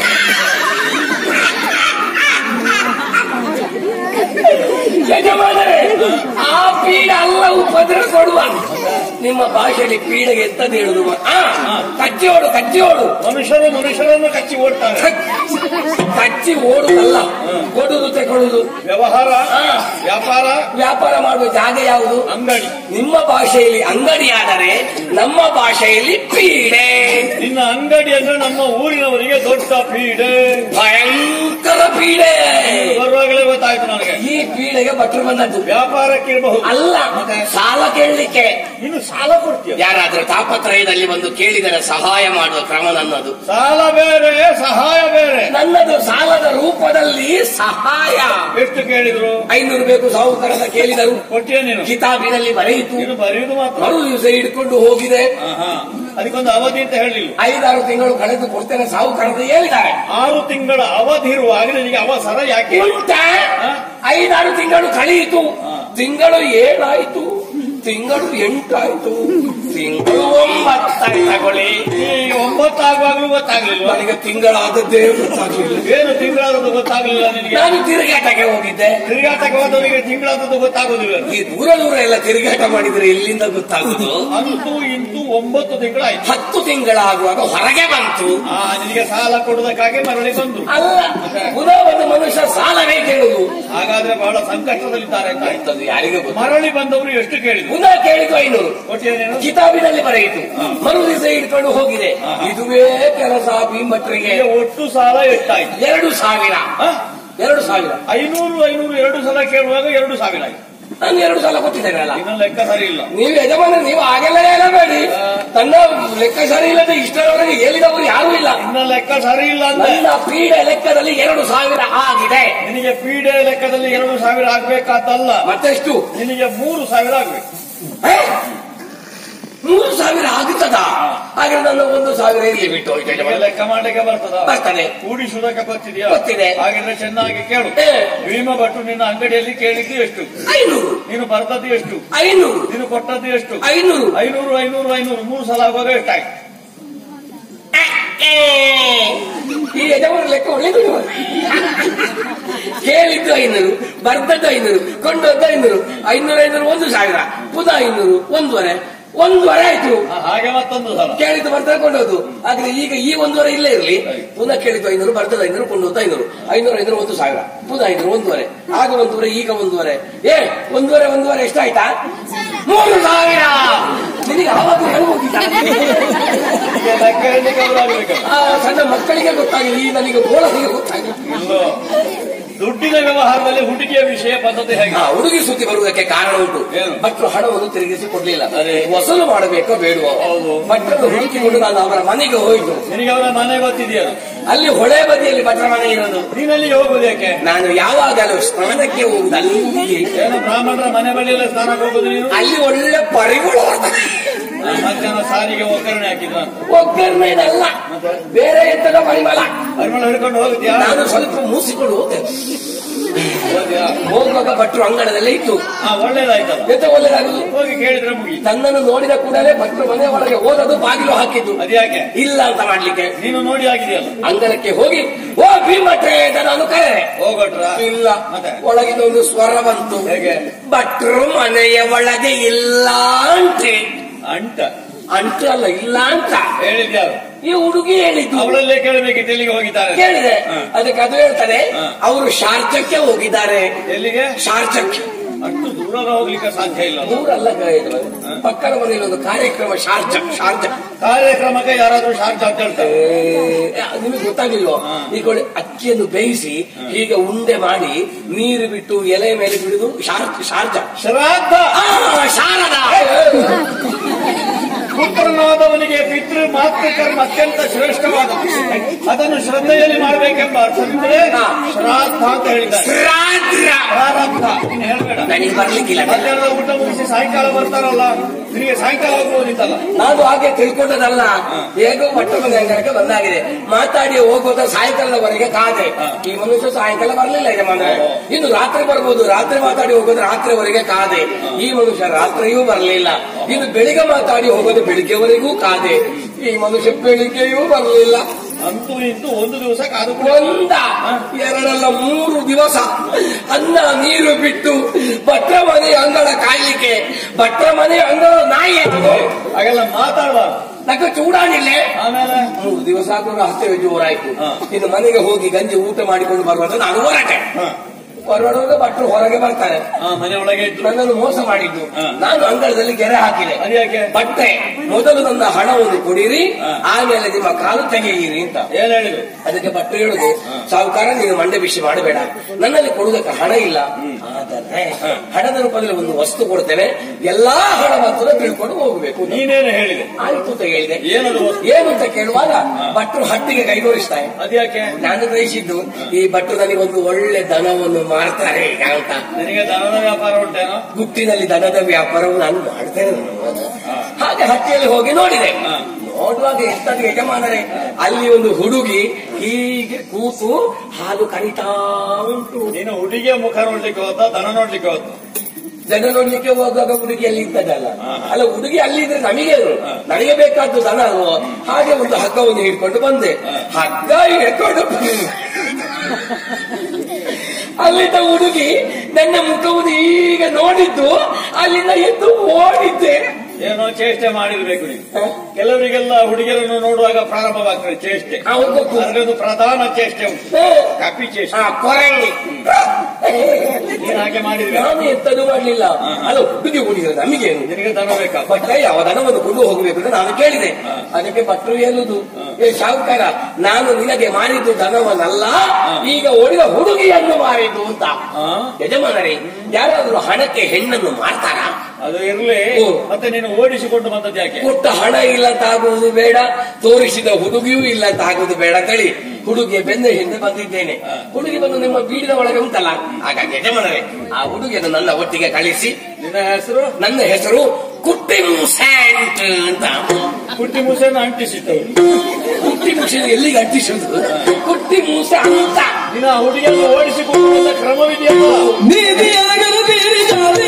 ಯಜಮಾನರೇ ಆ ಪೀಡೆ ಅಲ್ಲ ಉಪದ್ರ ಕೊಡುವ ನಿಮ್ಮ ಭಾಷೆಯಲ್ಲಿ ಪೀಡೆಗೆ ಎಂತದ್ದು ಹೇಳುದು ಆ, ಕಚ್ಚಿ ಓಡು ಕಚ್ಚಿ ಓಡು ಮನುಷ್ಯರು ಮನುಷ್ಯರನ್ನು ಕಚ್ಚಿ ಓಡ್ತಾರೆ ಕಚ್ಚಿ ಓಡುದಲ್ಲ ಕೊಡುದು ತಗೊಳ್ಳುದು ವ್ಯವಹಾರ ಆ. ವ್ಯಾಪಾರ ವ್ಯಾಪಾರ ಮಾಡುವ ಜಾಗ ಯಾವುದು ಅಂಗಡಿ ನಿಮ್ಮ ಭಾಷೆಯಲ್ಲಿ ಅಂಗಡಿ ಆದರೆ ನಮ್ಮ ಭಾಷೆಯಲ್ಲಿ ಪೀಡೆ ನಿನ್ನ ಅಂಗಡಿ ಅಂದ್ರೆ ನಮ್ಮ ಊರಿನವರಿಗೆ ದೊಡ್ಡ ಪೀಡೆ ಭಯಂಕರ ಪೀಡೆ ಬರುವಾಗಲೇ ಗೊತ್ತಾಯ್ತು ನನಗೆ ಈ ಪೀಡೆಗೆ ಭಟ್ರು ಬಂದದ್ದು ವ್ಯಾಪಾರಕ್ಕಿರಬಹುದು ಅಲ್ಲ ಸಾಲ ಕೇಳಲಿಕ್ಕೆ ಇನ್ನು ಸಾಲ ಕೊಡ್ತೀಯ ಯಾರಾದ್ರೂ ತಾಪತ್ರಯದಲ್ಲಿ ಬಂದು ಕೇಳಿದರೆ ಸಹಾಯ ಮಾಡುವ ಕ್ರಮ ನನ್ನದು ಸಾಲ ಬೇರೆ ಸಹಾಯ ಬೇರೆ ನನ್ನದು ಸಾಲದ ರೂಪದಲ್ಲಿ ಸಹಾಯ ಎಷ್ಟು ಕೇಳಿದ್ರು ಐನೂರು ಬೇಕು ಸಾಹುಕಾರದ ಕೇಳಿದರು ಕೊಟ್ಟಿಯ ನೀನು ಕಿತಾಬಿನಲ್ಲಿ ಬರೆಯಿತು ನೀನು ಬರೆಯುವುದು ಮಾತ್ರ ಮರು ದಿವಸ ಹಿಡ್ಕೊಂಡು ಹೋಗಿದೆ ಆಹಾ. ಅದಕ್ಕೊಂದು ಅವಧಿ ಅಂತ ಹೇಳಿಲ್ಲ ಐದಾರು ತಿಂಗಳು ಕಳೆದು ಕೊಡ್ತೇನೆ ಸಾಹುಕಾರದ ಹೇಳಿದ್ದಾರೆ ಆರು ತಿಂಗಳ ಅವಧಿ ಇರುವಾಗ ನಿನಗೆ ಅವಸರ ಯಾಕೆ ಉಂಟಾ ಐದಾರು ತಿಂಗಳು ಕಳೆಯಿತು ತಿಂಗಳು ಏಳಾಯ್ತು ತಿಂಗಳು ಎಂಟಾಯ್ತು ತಿಂಗಳು ಒಂಬತ್ತಾಯ್ತು ತಗೊಳ್ಳಿ ಈ ಒಂಬತ್ತಾಗುವಾಗಲೂ ಗೊತ್ತಾಗ್ಲಿಲ್ವಾ ನನಗೆ ತಿಂಗಳಾದದ್ದೇ ಗೊತ್ತಾಗಲಿಲ್ಲ ಏನು ತಿಂಗಳಾದದ್ದು ಗೊತ್ತಾಗ್ಲಿಲ್ಲ ನಿನಗೆ ನಾನು ತಿರುಗಾಟಕ್ಕೆ ಹೋಗಿದ್ದೆ ತಿರುಗಾಟಕ್ಕೆ ಹೋದವರಿಗೆ ತಿಂಗಳಾದದ್ದು ಗೊತ್ತಾಗುದಿಲ್ಲ ಈ ದೂರ ದೂರ ಎಲ್ಲ ತಿರುಗಾಟ ಮಾಡಿದ್ರೆ ಎಲ್ಲಿಂದ ಗೊತ್ತಾಗುದು ಅಂತೂ ಇಂತೂ ಒಂಬತ್ತು ತಿಂಗಳಾಯ್ತು ಹತ್ತು ತಿಂಗಳಾಗುವಾಗ ಹೊರಗೆ ಬಂತು ಆ ನಿನಗೆ ಸಾಲ ಕೊಡುವುದಕ್ಕಾಗಿ ಮರಳಿ ಬಂದು ಅಲ್ಲ ಪುನಃ ಒಂದು ಮನುಷ್ಯ ಸಾಲವೇ ಕೇಳುದು ಹಾಗಾದ್ರೆ ಬಹಳ ಸಂಕಷ್ಟದಲ್ಲಿದ್ದಾರೆ ಅಂತ ಆಯ್ತು ಅದು ಯಾರಿಗೆ ಗೊತ್ತು ಮರಳಿ ಬಂದವರು ಎಷ್ಟು ಕೇಳಿದ್ರು ಪುನಃ ಕೇಳಿದ್ದು ಐನೂರು ಕೊಟ್ಟಿಯ ನೀನು ಕಿತಾಬಿನಲ್ಲಿ ಬರೆಯಿತು ಮರು ದಿವಸ ಹಿಡ್ಕೊಂಡು ಹೋಗಿದೆ ಇದುವೇ ಕೆಲಸ ಭೀಮಟ್ರಿಗೆ ಈಗ ಒಟ್ಟು ಸಾಲ ಎಷ್ಟಾಯ್ತು ಎರಡು ಸಾವಿರ ಹ? ಎರಡು ಸಾವಿರ ಐನೂರು ಐನೂರು ಎರಡು ಸಲ ಕೇಳುವಾಗ ಎರಡು ಸಾವಿರ ಆಯ್ತು ನಾನು ಎರಡು ಸಲ ಕೊಟ್ಟಿದ್ದೇನೆ ಅಲ್ಲ ಇನ್ನ ಲೆಕ್ಕ ಸರಿ ಇಲ್ಲ ನೀವು ಯಜಮಾನ ನೀವು ಹಾಗೆಲ್ಲ ಹೇಳಬೇಡಿ ನನ್ನ ಲೆಕ್ಕ ಸರಿ ಇಲ್ಲದೆ ಇಷ್ಟರವರೆಗೆ ಹೇಳಿದವರು ಯಾರೂ ಇಲ್ಲ ಇನ್ನ ಲೆಕ್ಕ ಸರಿ ಇಲ್ಲ ಅಂದ್ರೆ ನನ್ನ ಪೀಡೆ ಲೆಕ್ಕದಲ್ಲಿ ಎರಡು ಸಾವಿರ ಆಗಿದೆ ನಿನಗೆ ಪೀಡೆ ಲೆಕ್ಕದಲ್ಲಿ ಎರಡು ಸಾವಿರ ಆಗ್ಬೇಕಾದ್ದಲ್ಲ ಮತ್ತೆಷ್ಟು ನಿನಗೆ ಮೂರು ಸಾವಿರ ಆಗ್ಬೇಕು ಹೇ? ಮೂರು ಸಾವಿರ ಆಗುತ್ತದ ಹಾಗೆ ನನ್ನ ಒಂದು ಸಾವಿರ ಇಲ್ಲಿ ಬಿಟ್ಟು ಹೋಯ್ತು ನಿನಗೆ ಯಜಮಾನ. ಲೆಕ್ಕ ಮಾಡಲಿಕ್ಕೆ ಬರ್ತದ ಬರ್ತದೆ ಕೂಡಿಸುವುದಕ್ಕೆ ಗೊತ್ತಿದೆಯಾ ಗೊತ್ತಿದೆ. ಹಾಗಿದ್ರೆ ಚೆನ್ನಾಗಿ ಕೇಳು ಹೇ. ಭೀಮ ಭಟ್ರು ನಿನ್ನ ಅಂಗಡಿಯಲ್ಲಿ ಕೇಳಿದ್ದು ಎಷ್ಟು ಐನೂರು ನೀನು ಬರ್ತದ್ದು ಎಷ್ಟು ಐನೂರು ನೀನು ಕೊಟ್ಟದ್ದು ಎಷ್ಟು ಐನೂರು ಐನೂರು ಐನೂರು ಐನೂರು ಮೂರು ಸಲ ಆಗುವಾಗ ಎಷ್ಟಾಯ್ತು ಈ ಯಜಮಾನ ಲೆಕ್ಕ ಒಳ್ಳೇದು ಕೇಳಿದ್ದು ಐನೂರು ಬರ್ದದ್ದು ಐನೂರು ಕೊಂಡದ್ದು ಐನೂರು ಐನೂರು ಐನೂರು ಒಂದು ಸಾವಿರ ಪುನಃ ಐನೂರು ಒಂದೂವರೆ ಒಂದೂವರೆ ಆಯ್ತು ಆ, ಹಾಗೆ ಮತ್ತೊಂದು ಸಲ ಕೇಳಿದ್ದು ಬರ್ತಾರೆ ಕೊಂಡೋದು ಆದ್ರೆ ಈಗ ಈ ಒಂದೂವರೆ ಇಲ್ಲೇ ಇರಲಿ ಪುನಃ ಕೇಳಿದ್ದು ಐನೂರು ಬರ್ತದ ಐನೂರು ಕೊಂಡೋದು ಐನೂರು ಐನೂರು ಐನೂರು ಒಂದು ಸಾವಿರ ಪುನಃ ಐನೂರು ಒಂದೂವರೆ ಆಗ ಒಂದೂವರೆ ಈಗ ಒಂದೂವರೆ ಏ ಒಂದೂವರೆ ಒಂದೂವರೆ ಎಷ್ಟಾಯ್ತಾ ಮೂರು ಸಾವಿರ ನಿನಗೆ ಆವಾಗ ಹೇಳ್ಬೋದಿಲ್ಲ ನಿನಗೆ ಲೆಕ್ಕ ಹೇಳಲಿಕ್ಕೆ ಅವರು ಆಗ್ಬೇಕಲ್ಲ ಆ ಸಣ್ಣ ಮಕ್ಕಳಿಗೆ ಗೊತ್ತಾಗಿಲ್ಲ ಈ ನನಗೆ ಗೋಳನಿಗೆ ಗೊತ್ತಾಗಿಲ್ಲ ಇಲ್ಲೋ ದುಡ್ಡಿನ ವ್ಯವಹಾರದಲ್ಲಿ ಹುಡುಗಿಯ ವಿಷಯ ಪದ್ಧತಿ ಹೇಗೆ ಆ ಹುಡುಗಿ ಸುದ್ದಿ ಬರುವುದಕ್ಕೆ ಕಾರಣ ಉಂಟು ಏನು? ಭಟ್ರು ಹಣವನ್ನು ತಿರುಗಿಸಿ ಕೊಡ್ಲಿಲ್ಲ ಅದೇ. ವಸೂಲು ಮಾಡಬೇಕೋ ಬೇಡುವ ಹೌದು. ಭಟ್ರನ್ನು ಹುಡುಕಿಕೊಂಡು ನಾನು ಅವರ ಮನೆಗೆ ಹೋಯ್ತು ನಿನಗೆ ಅವರ ಮನೆ ಗೊತ್ತಿದೆಯಲ್ಲ ಅಲ್ಲಿ ಹೊಳೆ ಬದಿಯಲ್ಲಿ ಭಟ್ರ ಮನೆ ಇರೋದು ನೀನಲ್ಲಿ ಹೋಗುದು ಯಾಕೆ ನಾನು ಯಾವಾಗಲೂ ಸ್ನಾನಕ್ಕೆ ಹೋಗುದು ಅಲ್ಲಿಗೆ ಏನು ಬ್ರಾಹ್ಮಣರ ಮನೆ ಬಳಿಯಲ್ಲ ಸ್ನಾನಕ್ಕೆ ಹೋಗುದು ನೀನು ಅಲ್ಲಿ ಒಳ್ಳೆ ಪರಿಮಳ ಬರ್ತದೆ. ಆ, ಮಧ್ಯಾಹ್ನ ಸಾರಿಗೆ ಒಗ್ಗರಣೆ ಹಾಕಿದ್ರ ಒಗ್ಗರಣೆನಲ್ಲ ಬೇರೆ ಎಂತದ ಪರಿಮಳ ಪರಿಮಳ ಹಿಡ್ಕೊಂಡು ಹೋಗುತ್ತೀಯಾ ನಾನು ಸ್ವಲ್ಪ ಮೂಸಿಕೊಂಡು ಹೋದೆ ಹೋದ್ಯಾ? ಹೋಗುವಾಗ ಭಟ್ರು ಅಂಗಡದಲ್ಲೇ ಇತ್ತು ಹಾ ಒಳ್ಳೇದಾಯ್ತಲ್ಲ ಎಂತ ಒಳ್ಳೆದಾಗದು ಹೋಗಿ ಕೇಳಿದ್ರೆ ಮುಗಿ ನನ್ನನ್ನು ನೋಡಿದ ಕೂಡಲೇ ಭಟ್ರು ಮನೆ ಒಳಗೆ ಹೋದದು ಬಾಗಿಲು ಹಾಕಿದ್ದು ಅದ್ಯಾಕೆ ಇಲ್ಲ ಅಂತ ಮಾಡ್ಲಿಕ್ಕೆ ನೀನು ನೋಡಿ ಆಗಿದೆಯಲ್ಲ ಅಂಗಡಕ್ಕೆ ಹೋಗಿ ಓ ಭೀಮಟ್ರೆ ಅಂತ ನಾನು ಕರೆ ಹೋಗೋಟ್ರ ಇಲ್ಲ ಮತ್ತೆ? ಒಳಗಿನ ಒಂದು ಸ್ವರ ಬಂತು ಹೇಗೆ? ಭಟ್ರು ಮನೆಯ ಒಳಗೆ ಇಲ್ಲ ಅಂತೆ ಅಂಟ ಅಂಟು ಅಲ್ಲ ಇಲ್ಲ ಅಂತ ಹೇಳಿದ್ಯಾರು ಈ ಹುಡುಗಿ ಹೇಳಿದ್ದು ಅವಳಲ್ಲೇ ಕೇಳಬೇಕಿತ್ತು ಎಲ್ಲಿಗೆ ಹೋಗಿದ್ದಾರೆ ಕೇಳಿದೆ ಹ. ಅದಕ್ಕೆ ಅದು ಹೇಳ್ತಾನೆ ಹ. ಅವರು ಶಾರ್ಜಕ್ಕೆ ಹೋಗಿದ್ದಾರೆ ಎಲ್ಲಿಗೆ ಶಾರ್ಜಕ್ಕೆ ಅಷ್ಟು ದೂರ ಹೋಗ್ಲಿಕ್ಕೆ ಸಾಧ್ಯ ಇಲ್ಲ ದೂರ ಅಲ್ಲ ಗ- ಇದು. ಪಕ್ಕದ ಮನೆಯಲ್ಲಿ ಒಂದು ಕಾರ್ಯಕ್ರಮ ಶಾರ್ಜ ಶಾರ್ಜ ಕಾರ್ಯಕ್ರಮಕ್ಕೆ ಯಾರಾದ್ರೂ ಶಾರ್ಜ್ ಅಂತ ಹೇಳ್ತಾರೆ ಏ, ನಿಮಗೆ ಗೊತ್ತಾಗಿಲ್ವೋ ಈಗ ಒಳ್ಳೆ ಅಕ್ಕಿಯನ್ನು ಬೇಯಿಸಿ ಹೀಗೆ ಉಂಡೆ ಮಾಡಿ ನೀರು ಬಿಟ್ಟು ಎಲೆ ಮೇಲೆ ಬಿಡುದು ಶಾರ್ಜ ಶಾರ್ಜ ಶ್ರಾದ್ದ ಆ, ಶಾರದ ಪುತ್ರನಾದವನಿಗೆ ಪಿತೃ ಮಾತೃಕರ್ಮ ಅತ್ಯಂತ ಶ್ರೇಷ್ಠವಾದ ಅದನ್ನು ಶ್ರದ್ಧೆಯಲ್ಲಿ ಮಾಡಬೇಕೆಂಬ ಅರ್ಥವಿದ್ದರೆ ಹಾ. ಶ್ರಾದ್ದ ಅಂತ ಹೇಳಿದ್ದಾರೆ ಶ್ರಾದ್ರ ಪ್ರಾರಬ್ಧ ಇನ್ನು ಹೇಳ್ಬೇಡ ನನಗೆ ಬರ್ಲಿಕ್ಕಿಲ್ಲ ಮಧ್ಯಾಹ್ನದ ಊಟ ಮುಗಿಸಿ ಸಾಯಂಕಾಲ ಬರ್ತಾರಲ್ಲ ನಿನಗೆ ಸಾಯಂಕಾಲ ಹೋಗ್ಬೋದಿತ್ತಲ್ಲ ನಾನು ಹಾಗೆ ತಿಳ್ಕೊಂಡದಲ್ಲ ಹೇಗೋ ಮಟ್ಟ ಮನೆ ಅಂಗಡಕ್ಕೆ ಬಂದಾಗಿದೆ ಮಾತಾಡಿ ಹೋಗೋದ ಸಾಯಂಕಾಲದವರೆಗೆ ಕಾದೆ ಈ ಮನುಷ್ಯ ಸಾಯಂಕಾಲ ಬರ್ಲಿಲ್ಲ ಯಜಮಾನ ಇನ್ನು ರಾತ್ರಿ ಬರ್ಬೋದು ರಾತ್ರಿ ಮಾತಾಡಿ ಹೋಗೋದು ರಾತ್ರಿವರೆಗೆ ಕಾದೆ ಈ ಮನುಷ್ಯ ರಾತ್ರಿಯೂ ಬರಲಿಲ್ಲ ಇನ್ನು ಬೆಳಿಗ್ಗೆ ಮಾತಾಡಿ ಹೋಗೋದು ಬೆಳಿಗ್ಗೆವರೆಗೂ ಕಾದೆ ಈ ಮನುಷ್ಯ ಬೆಳಿಗ್ಗೆಯೂ ಬರಲಿಲ್ಲ ಅಂತೂ ಇಂತೂ ಒಂದು ದಿವಸ ಕಾದು ಒಂದ ಎರಡಲ್ಲ ಮೂರು ದಿವಸ ಅನ್ನ ನೀರು ಬಿಟ್ಟು ಭಟ್ರ ಮನೆ ಅಂಗಳ ಕಾಯ್ಲಿಕ್ಕೆ ಭಟ್ರ ಮನೆ ಅಂಗಳ ನಾಯಿ ಎತ್ತಿದೆ. ಹಾಗೆಲ್ಲ ಮಾತಾಡಬಾರ್ದು ನಕ್ಕ ಚೂಡಾಣಿಲ್ಲೇ ಆಮೇಲೆ ಮೂರು ದಿವಸ ಆದ್ರೂ ಹತ್ತಿರ ಜೋರಾಯ್ತು ಹಾ. ಇನ್ನು ಮನೆಗೆ ಹೋಗಿ ಗಂಜಿ ಊಟ ಮಾಡಿಕೊಂಡು ಬರುವಾಗ ನಾನು ಹೊರಟೆ ಹ. ಹೊರಡುವಾಗ ಭಟ್ರು ಹೊರಗೆ ಬರ್ತಾರೆ ಆ, ಮನೆ ಒಳಗೆ ಇದ್ದು ನನ್ನನ್ನು ಮೋಸ ಮಾಡಿದ್ದು ಹಾ. ನಾನು ಅಂಗಳದಲ್ಲಿ ಗೆರೆ ಹಾಕಿದೆ ಅದ್ಯಾಕೆ ಬಟ್ಟೆ ಮೊದಲು ನನ್ನ ಹಣವನ್ನು ಕೊಡಿರಿ ಹಾ. ಆಮೇಲೆ ನಿಮ್ಮ ಕಾಲು ತೆಗೆಯಿರಿ ಅಂತ ಏನ್ ಹೇಳಿದ್ರು ಅದಕ್ಕೆ ಭಟ್ರು ಹೇಳುದು ಸಾಹುಕಾರ ನೀನು ಮಂಡೆ ಬಿಸಿ ಮಾಡಬೇಡ ನನ್ನಲ್ಲಿ ಕೊಡುವುದಕ್ಕೆ ಹಣ ಇಲ್ಲ ಆದರೆ ಹಣದ ರೂಪದಲ್ಲಿ ಒಂದು ವಸ್ತು ಕೊಡ್ತೇನೆ ಎಲ್ಲಾ ಹಣ ಮಾತ್ರ ತಿಳ್ಕೊಂಡು ಹೋಗಬೇಕು ನೀನೇನು ಹೇಳಿದೆ ಆಯ್ತು ಅಂತ ಹೇಳಿದೆ ಏನದು ವಸ್ತು? ಏನು ಅಂತ ಕೇಳುವಾಗ ಭಟ್ರು ಹಟ್ಟಿಗೆ ಕೈಗೂಡಿಸ್ತಾರೆ ಅದ್ಯಾಕೆ ನಾನು ಗ್ರಹಿಸಿದ್ದು ಈ ಭಟ್ರು ನನಗೊಂದು ಒಳ್ಳೆ ದನವನ್ನು ಮಾರ್ತಾರೆ ಈಗ ಅಂತ ನಿನಗೆ ದನದ ವ್ಯಾಪಾರ ಉಂಟೇನೋ ಗುಟ್ಟಿನಲ್ಲಿ ದನದ ವ್ಯಾಪಾರವನ್ನು ನಾನು ಮಾಡ್ತೇನೆ ಹಾಗೆ ಹಟ್ಟಿಯಲ್ಲಿ ಹೋಗಿ ನೋಡಿದೆ ಹಾ. ನೋಡುವಾಗ ಎಂತದ್ದು ಯಜಮಾನರೇ ಅಲ್ಲಿ ಒಂದು ಹುಡುಗಿ ಹೀಗೆ ಕೂತು ಹಾಲು ಕರಿತಾ ಉಂಟು ನೀನು ಹುಡುಗಿಯ ಮುಖ ನೋಡ್ಲಿಕ್ಕೆ ಹೋದ ದನ ನೋಡ್ಲಿಕ್ಕೆ ಹೋದ ಜನ ನೋಡ್ಲಿಕ್ಕೆ ಹೋಗುವಾಗ ಹುಡುಗಿ ಅಲ್ಲಿ ಇದ್ದದಲ್ಲ ಹಾ. ಅಲ್ಲ ಹುಡುಗಿ ಅಲ್ಲಿ ಇದ್ರೆ ನಮಗೆ ಏನು? ನನಗೆ ಬೇಕಾದ್ದು ದನ ಅಲ್ವೋ ಹಾಗೆ ಒಂದು ಹಗ್ಗವನ್ನು ಹಿಡ್ಕೊಂಡು ಬಂದೆ ಹಗ್ಗ ಹಿಡ್ಕೊಂಡು ಬಂದೆ. ಅಲ್ಲಿದ್ದ ಹುಡುಗಿ ನನ್ನ ಮುಖವನ್ನು ಈಗ ನೋಡಿದ್ದು ಅಲ್ಲಿಂದ ಎದ್ದು ಓಡಿದ್ದೆ ಏನೋ ಚೇಷ್ಟೆ ಮಾಡಿರ್ಬೇಕು ನೀನು ಕೆಲವರಿಗೆಲ್ಲ ಹುಡುಗಿಯರನ್ನು ನೋಡುವಾಗ ಪ್ರಾರಂಭವಾಗ್ತದೆ ಚೇಷ್ಟೆ ಅವ್ರಿಗೂ ಅದರದ್ದು ಪ್ರಧಾನ ಚೇಷ್ಟೆ ಉಂಟು ಕಪಿ ಚೇಷ್ಟೆ ಆ ಕೊರಂಗಿ ನೀನ್ ಹಾಗೆ ಮಾಡಿದ್ವಿ ನಾನು ಎಂತದು ಮಾಡ್ಲಿಲ್ಲ ಅಲ್ಲ ಹುಡುಗಿ ಹುಡುಗಿದ್ರೆ ನಮಗೇನು ನಿನಗೆ ದನ ಬೇಕಾ ಭಟ್ಟ ಯಾವ ದನವನ್ನು ಕೊಂಡು ಹೋಗಬೇಕು ಅಂತ ನಾನು ಕೇಳಿದೆ ಅದಕ್ಕೆ ಭಟ್ರು ಹೇಳುದು ಏ ಶಾಹುಕಾರ ನಾನು ನಿನಗೆ ಮಾರಿದ್ದು ದನವನ್ನಲ್ಲ ಈಗ ಓಡಿದ ಹುಡುಗಿಯನ್ನು ಮಾರಿದ್ದು ಅಂತ ಆ? ಯಜಮಾನರೇ ಯಾರಾದ್ರೂ ಹಣಕ್ಕೆ ಹೆಣ್ಣನ್ನು ಮಾರ್ತಾರ ಅದು ಇರ್ಲಿ ಓ. ಮತ್ತೆ ನೀನು ಓಡಿಸಿಕೊಂಡು ಬಂದದ್ದು ಯಾಕೆ ಕೊಟ್ಟ ಹಣ ಇಲ್ಲ ತಾಗುವುದು ಬೇಡ ತೋರಿಸಿದ ಹುಡುಗಿಯೂ ಇಲ್ಲ ತಾಗುವುದು ಬೇಡ ಅಂತೇಳಿ ಹುಡುಗಿಯ ಬೆನ್ನ ಹಿಂದೆ ಬಂದಿದ್ದೇನೆ ಹುಡುಗಿ ಬಂದು ನಿಮ್ಮ ಬೀಡಿನ ಒಳಗೆ ಉಂಟಲ್ಲ ಹಾಗಾಗಿ ಯಜಮಾನರೇ ಆ ಹುಡುಗಿಯನ್ನು ನನ್ನ ಒಟ್ಟಿಗೆ ಕಳಿಸಿ ನಿನ್ನ ಹೆಸರು ನನ್ನ ಹೆಸರು ಕುಟ್ಟಿಂ ಸ್ಯಾಂಟ್ ಅಂತ ಕುಟ್ಟಿ ಮುಸೆಯನ್ನು ಅಂಟಿಸಿತ್ತು ಕುಟ್ಟಿ ಮುಸಿ ಎಲ್ಲಿಗೆ ಅಂಟಿಸುದು ಕುಟ್ಟಿ ಮೂಸ ಅಂತ ನಿನ್ನ ಆ ಹುಡುಗಿಯನ್ನು ಓಡಿಸಿಕೊಂಡು ಬಂದ ಕ್ರಮವಿದೆಯಲ್ಲ ನೀತಿಯಾಗಲು ಬೇರೆ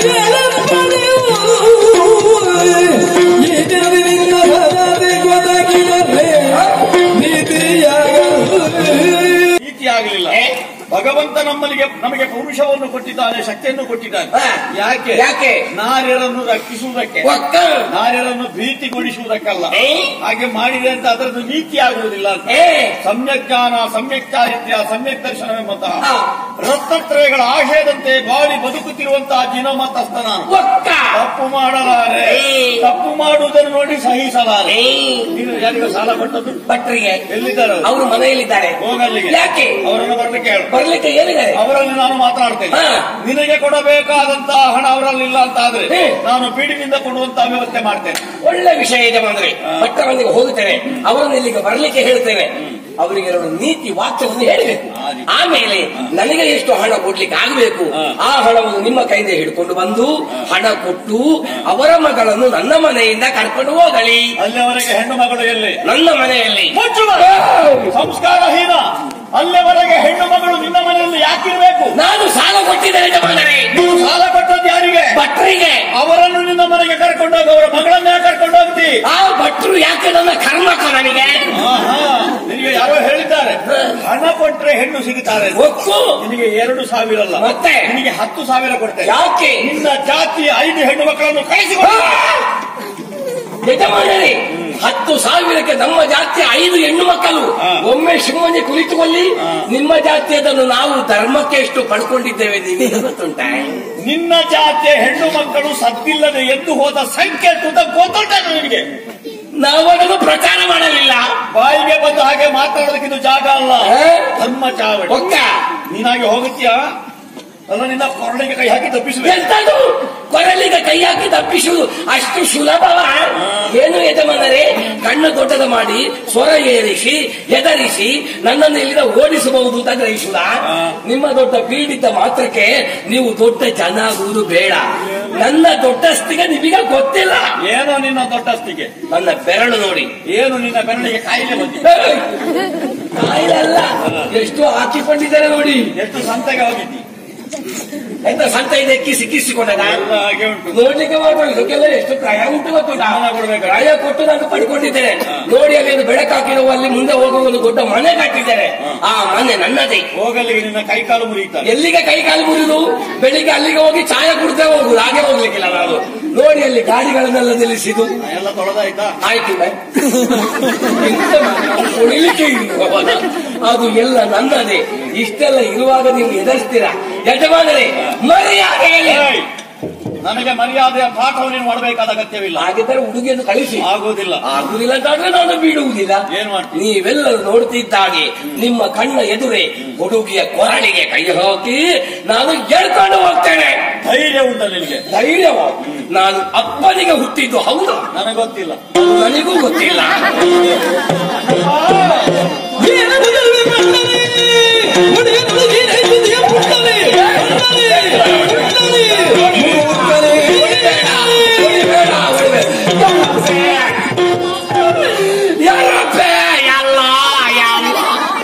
ಈ ಜನರಿಂದ ಬರದೆ ಗೊತ್ತಾಗಿದರೆ ನೀತಿಯಾಗಲು ನೀತಿ ಆಗಲಿಲ್ಲ ಭಗವಂತ ನಮ್ಮಲ್ಲಿಗೆ ನಮಗೆ ಪುರುಷವನ್ನು ಕೊಟ್ಟಿದ್ದಾನೆ ಶಕ್ತಿಯನ್ನು ಕೊಟ್ಟಿದ್ದಾನೆ ಹಾ. ಯಾಕೆ ಯಾಕೆ? ನಾರ್ಯರನ್ನು ರಕ್ಷಿಸುವುದಕ್ಕೆ ಒಕ್ಕ ನಾರ್ಯರನ್ನು ಭೀತಿಗೊಳಿಸುವುದಕ್ಕಲ್ಲ ಏ? ಹಾಗೆ ಮಾಡಿದೆ ಅಂತ ಅದರದ್ದು ನೀತಿ ಆಗುವುದಿಲ್ಲ ಅಂತ ಏ ಸಮ್ಯಕ್ ಜ್ಞಾನ ಸಮ್ಯಕ್ ಚಾರಿತ್ರ್ಯ ಸಮ್ಯಕ್ ದರ್ಶನವೆಂಬಂತಹ ಹಾ. ರತ್ನತ್ರಯಗಳ ಆಶಯದಂತೆ ಬಾಳಿ ಬದುಕುತ್ತಿರುವಂತಹ ಜಿನಮತಸ್ಥ ನಾನು ಒಕ್ಕ ತಪ್ಪು ಮಾಡಲಾರೆ ಏ. ತಪ್ಪು ಮಾಡುವುದನ್ನು ನೋಡಿ ಸಹಿಸಲಾರೆ ಏ ನೀನು ಯಾರಿಗೂ ಸಾಲ ಕೊಟ್ಟದ್ದು ಭಟ್ರಿಗೆ ಎಲ್ಲಿದ್ದಾರೆ ಅವರು? ಅವರು ಮನೆಯಲ್ಲಿದ್ದಾರೆ ಹೋಗಲ್ಲಿಗೆ ಯಾಕೆ ಅವರನ್ನು ಬರ್ಲಿಕ್ಕೆ ಹೇಳು ಬರ್ಲಿಕ್ಕೆ ಬರ್ಲಿಕ್ಕೆ ಏನಿದೆ ಅವರಲ್ಲಿ ನಾನು ಮಾತನಾಡ್ತೇನೆ ಹಾ. ನಿನಗೆ ಕೊಡಬೇಕಾದಂತಹ ಹಣ ಅವರಲ್ಲಿ ಇಲ್ಲ ಅಂತ ಆದ್ರೆ ಹೇ. ನಾನು ಬೀಡಿನಿಂದ ಕೊಡುವಂತಹ ವ್ಯವಸ್ಥೆ ಮಾಡ್ತೇನೆ ಒಳ್ಳೆ ವಿಷಯ ಇದೆ ಬಂದ್ರೆ ಭಟ್ಟರೊಂದಿಗೆ ಹೋಗುತ್ತೇನೆ ಅವರನ್ನು ಇಲ್ಲಿಗೆ ಬರ್ಲಿಕ್ಕೆ ಹೇಳ್ತೇನೆ ಅವರಿಗೆ ಎರಡು ನೀತಿ ವಾಕ್ಯವನ್ನು ಹೇಳಬೇಕು ಹಾಗೆ. ಆಮೇಲೆ ನನಗೆ ಎಷ್ಟು ಹಣ ಕೊಡ್ಲಿಕ್ಕೆ ಆಗಬೇಕು ಹಾ. ಆ ಹಣವನ್ನು ನಿಮ್ಮ ಕೈಯಿಂದ ಹಿಡ್ಕೊಂಡು ಬಂದು ಹಣ ಕೊಟ್ಟು ಅವರ ಮಗಳನ್ನು ನನ್ನ ಮನೆಯಿಂದ ಕರ್ಕೊಂಡು ಹೋಗಲಿ ಅಲ್ಲಿವರೆಗೆ ಹೆಣ್ಣು ಮಗಳು ಎಲ್ಲಿ ನನ್ನ ಮನೆಯಲ್ಲಿ ಮುಚ್ಚುವ ಸಂಸ್ಕಾರಹೀನ ಅಲ್ಲಿವರೆಗೆ ಹೆಣ್ಣು ಮಗಳು ನಿನ್ನ ಮನೆಯಲ್ಲಿ ಯಾಕಿರ್ಬೇಕು ನಾನು ಸಾಲ ಕೊಟ್ಟಿದ್ದೇನೆ ಯಜಮಾನರೇ ನೀವು ಸಾಲ ಕೊಟ್ಟದ್ದು ಯಾರಿಗೆ ಭಟ್ರಿಗೆ ಅವರನ್ನು ನಿನ್ನ ಮನೆಗೆ ಕರ್ಕೊಂಡೋಗಿ ಅವರ ಮಗಳನ್ನ ಕರ್ಕೊಂಡು ಹೋಗ್ತಿ ಆ ಭಟ್ರು ಯಾಕೆ ನನ್ನ ಕರ್ಮಕ ನನಗೆ ಆಹಾ, ನಿನಗೆ ಯಾರೋ ಹೇಳಿದ್ದಾರೆ ಹಣ ಕೊಟ್ರೆ ಹೆಣ್ಣು ಸಿಗುತ್ತಾರೆ ಅಂತ. ಒಕ್ಕು ನಿನಗೆ ಎರಡು ಸಾವಿರ ಅಲ್ಲ ಮತ್ತೆ? ನಿನಗೆ ಹತ್ತು ಸಾವಿರ ಕೊಡ್ತೇನೆ ಯಾಕೆ ನಿನ್ನ ಜಾತಿಯ ಐದು ಹೆಣ್ಣು ಮಕ್ಕಳನ್ನು ಕಳಿಸಿಕೊಡು ಯಜಮಾನರೇ ಹತ್ತು ಸಾವಿರಕ್ಕೆ ನಮ್ಮ ಜಾತಿಯ ಐದು ಹೆಣ್ಣು ಮಕ್ಕಳು ಹಾ. ಒಮ್ಮೆ ಸುಮ್ಮನೆ ಕುಳಿತುಕೊಳ್ಳಿ ನಿಮ್ಮ ಜಾತಿಯದನ್ನು ನಾವು ಧರ್ಮಕ್ಕೆ ಎಷ್ಟು ಪಡ್ಕೊಂಡಿದ್ದೇವೆ ನಿಮಗೆ ಗೊತ್ತುಂಟ ನಿನ್ನ ಜಾತಿಯ ಹೆಣ್ಣು ಮಕ್ಕಳು ಸದ್ದಿಲ್ಲದೆ ಎದ್ದು ಹೋದ ಸಂಖ್ಯೆ ತುದ ಗೊತ್ತುಂಟ ನಿನಗೆ ನಾವು ಅದನ್ನು ಪ್ರಚಾರ ಮಾಡಲಿಲ್ಲ ಬಾಯಿಗೆ ಬಂದು ಹಾಗೆ ಮಾತಾಡೋದಕ್ಕೆ ಇದು ಜಾಗ ಅಲ್ಲ ಹಾ? ಧರ್ಮ ಚಾವಡಿ ಒಕ್ಕ ನೀನಾಗಿ ಹೋಗುತ್ತೀಯಾ ಅಲ್ಲ ನಿನ್ನ ಕೊರಳಿಗೆ ಕೈ ಹಾಕಿ ತಪ್ಪಿಸಬೇಕು ಎಂತದು ಕೊರಳಿಗೆ ಕೈ ಹಾಕಿ ತಪ್ಪಿಸುವುದು ಅಷ್ಟು ಸುಲಭವ ಏನು ಯಜಮಾನರೇ ಕಣ್ಣು ದೊಡ್ಡದ ಮಾಡಿ ಸ್ವರ ಏರಿಸಿ ಎದರಿಸಿ ನನ್ನನ್ನು ಇಲ್ಲಿಂದ ಓಡಿಸಬಹುದು ಅಂತ ಗ್ರಹಿಸುವುದ ನಿಮ್ಮ ದೊಡ್ಡ ಪೀಡಿತ ಮಾತ್ರಕ್ಕೆ ನೀವು ದೊಡ್ಡ ಜನ ಆಗುವುದು ಬೇಡ ನನ್ನ ದೊಡ್ಡಸ್ತಿಗೆ ನಿಮಗೆ ಗೊತ್ತಿಲ್ಲ ಏನೋ ನಿನ್ನ ದೊಡ್ಡಸ್ತಿಗೆ ನನ್ನ ಬೆರಳು ನೋಡಿ ಏನು ನಿನ್ನ ಬೆರಳಿಗೆ ಕಾಯಿಲೆ ಬಂದಿದೆ ಕಾಯಿಲೆ ಅಲ್ಲ ಎಷ್ಟು ಹಾಕಿಕೊಂಡಿದ್ದಾರೆ ನೋಡಿ ಎಷ್ಟು ಸಂತೆಗೆ ಹೋಗಿದ್ದಿ ಎಂತ ಸಂತ ಇದೆ ಕಿಸಿ ಕಿಸಿಕೊಂಡದ ಎಲ್ಲ ಹಾಗೆ ಉಂಟು ನೋಡ್ಲಿಕ್ಕೆ ಮಾತ್ರ ಇದಕ್ಕೆಲ್ಲ ಎಷ್ಟು ಪ್ರಾಯ ಉಂಟು ಗೊತ್ತುಂಟ ಹಣ ಕೊಡ್ಬೇಕು. ಪ್ರಾಯ ಕೊಟ್ಟು ನಾನು ಪಡ್ಕೊಂಡಿದ್ದೇನೆ ನೋಡಿ ಅಲ್ಲಿ ಒಂದು ಬೆಳಕಾಕಿರುವ ಅಲ್ಲಿ ಮುಂದೆ ಹೋಗುವ ಒಂದು ದೊಡ್ಡ ಮನೆ ಕಟ್ಟಿದ್ದೇನೆ ಆ ಮನೆ ನನ್ನದೇ ಹೋಗಲಿಗೆ ನಿನ್ನ ಕೈ ಕಾಲು ಮುರಿಯುತ್ತಾರೆ ಎಲ್ಲಿಗೆ ಕೈ ಕಾಲು ಮುರಿದು ಬೆಳಿಗ್ಗೆ ಅಲ್ಲಿಗೆ ಹೋಗಿ ಚಾಯ ಕುಡ್ದೇ ಹೋಗುದು ಹಾಗೆ ಹೋಗ್ಲಿಕ್ಕಿಲ್ಲ ನಾನು ನೋಡಿ ಅಲ್ಲಿ ಗಾಡಿಗಳನ್ನೆಲ್ಲ ನಿಲ್ಲಿಸಿದು ಎಲ್ಲ ತೊಳೆದಾಯ್ತಾ ಆಯ್ತು ಬೈ. ಎಂತ ಮಾಡೋದು? ಉಳಿಲಿಕ್ಕೆ ಇರುವವನ? ಅದು ಎಲ್ಲ ನನ್ನದೇ ಇಷ್ಟೆಲ್ಲ ಇರುವಾಗ ನೀವು ಎದುರಿಸ್ತೀರಾ ಯಜಮಾನರೇ ಮರ್ಯಾದೆಯಲ್ಲಿ ಏಯ್! ನನಗೆ ಮರ್ಯಾದೆಯ ಪಾಠವನ್ನು ನೀನು ಮಾಡಬೇಕಾದ ಅಗತ್ಯವಿಲ್ಲ ಹಾಗಿದ್ದರೆ ಹುಡುಗಿಯನ್ನು ಕಳಿಸಿ ಆಗುವುದಿಲ್ಲ ಆಗುದಿಲ್ಲ ಅಂತಾದ್ರೆ ನಾನು ಬಿಡುವುದಿಲ್ಲ ಏನ್ ಮಾಡ್ತೀನಿ? ನೀವೆಲ್ಲರೂ ನೋಡ್ತಿದ್ದಾಗೆ ನಿಮ್ಮ ಕಣ್ಣ ಎದುರೇ ಹುಡುಗಿಯ ಕೊರಳಿಗೆ ಕೈ ಹಾಕಿ ನಾನು ಎಳ್ಕೊಂಡು ಹೋಗ್ತೇನೆ ಧೈರ್ಯ ಉಂಟ ನಿನಗೆ ಧೈರ್ಯವಾಗಿ ನಾನು ಅಪ್ಪನಿಗೆ ಹುಟ್ಟಿದ್ದು ಹೌದು ನನಗೆ ಗೊತ್ತಿಲ್ಲ ಅದು ನನಗೂ ಗೊತ್ತಿಲ್ಲ ಏನದರಲ್ಲಿ ಬಂದನೆ ಒಡೆಯನೊಳಗೆ ನೈವೇದ್ಯ ಪುಟ್ಟನೆ ಪುಟ್ಟನೆ ಪುಟ್ಟನೆ ಹೊಡಿಬೇಡ, ಹೊಡಿಬೇಡ, ಹೊಡಿಬೇಡ. ಯಾರಪ್ಪೆ? ಎಲ್ಲ, ಎಲ್ಲ.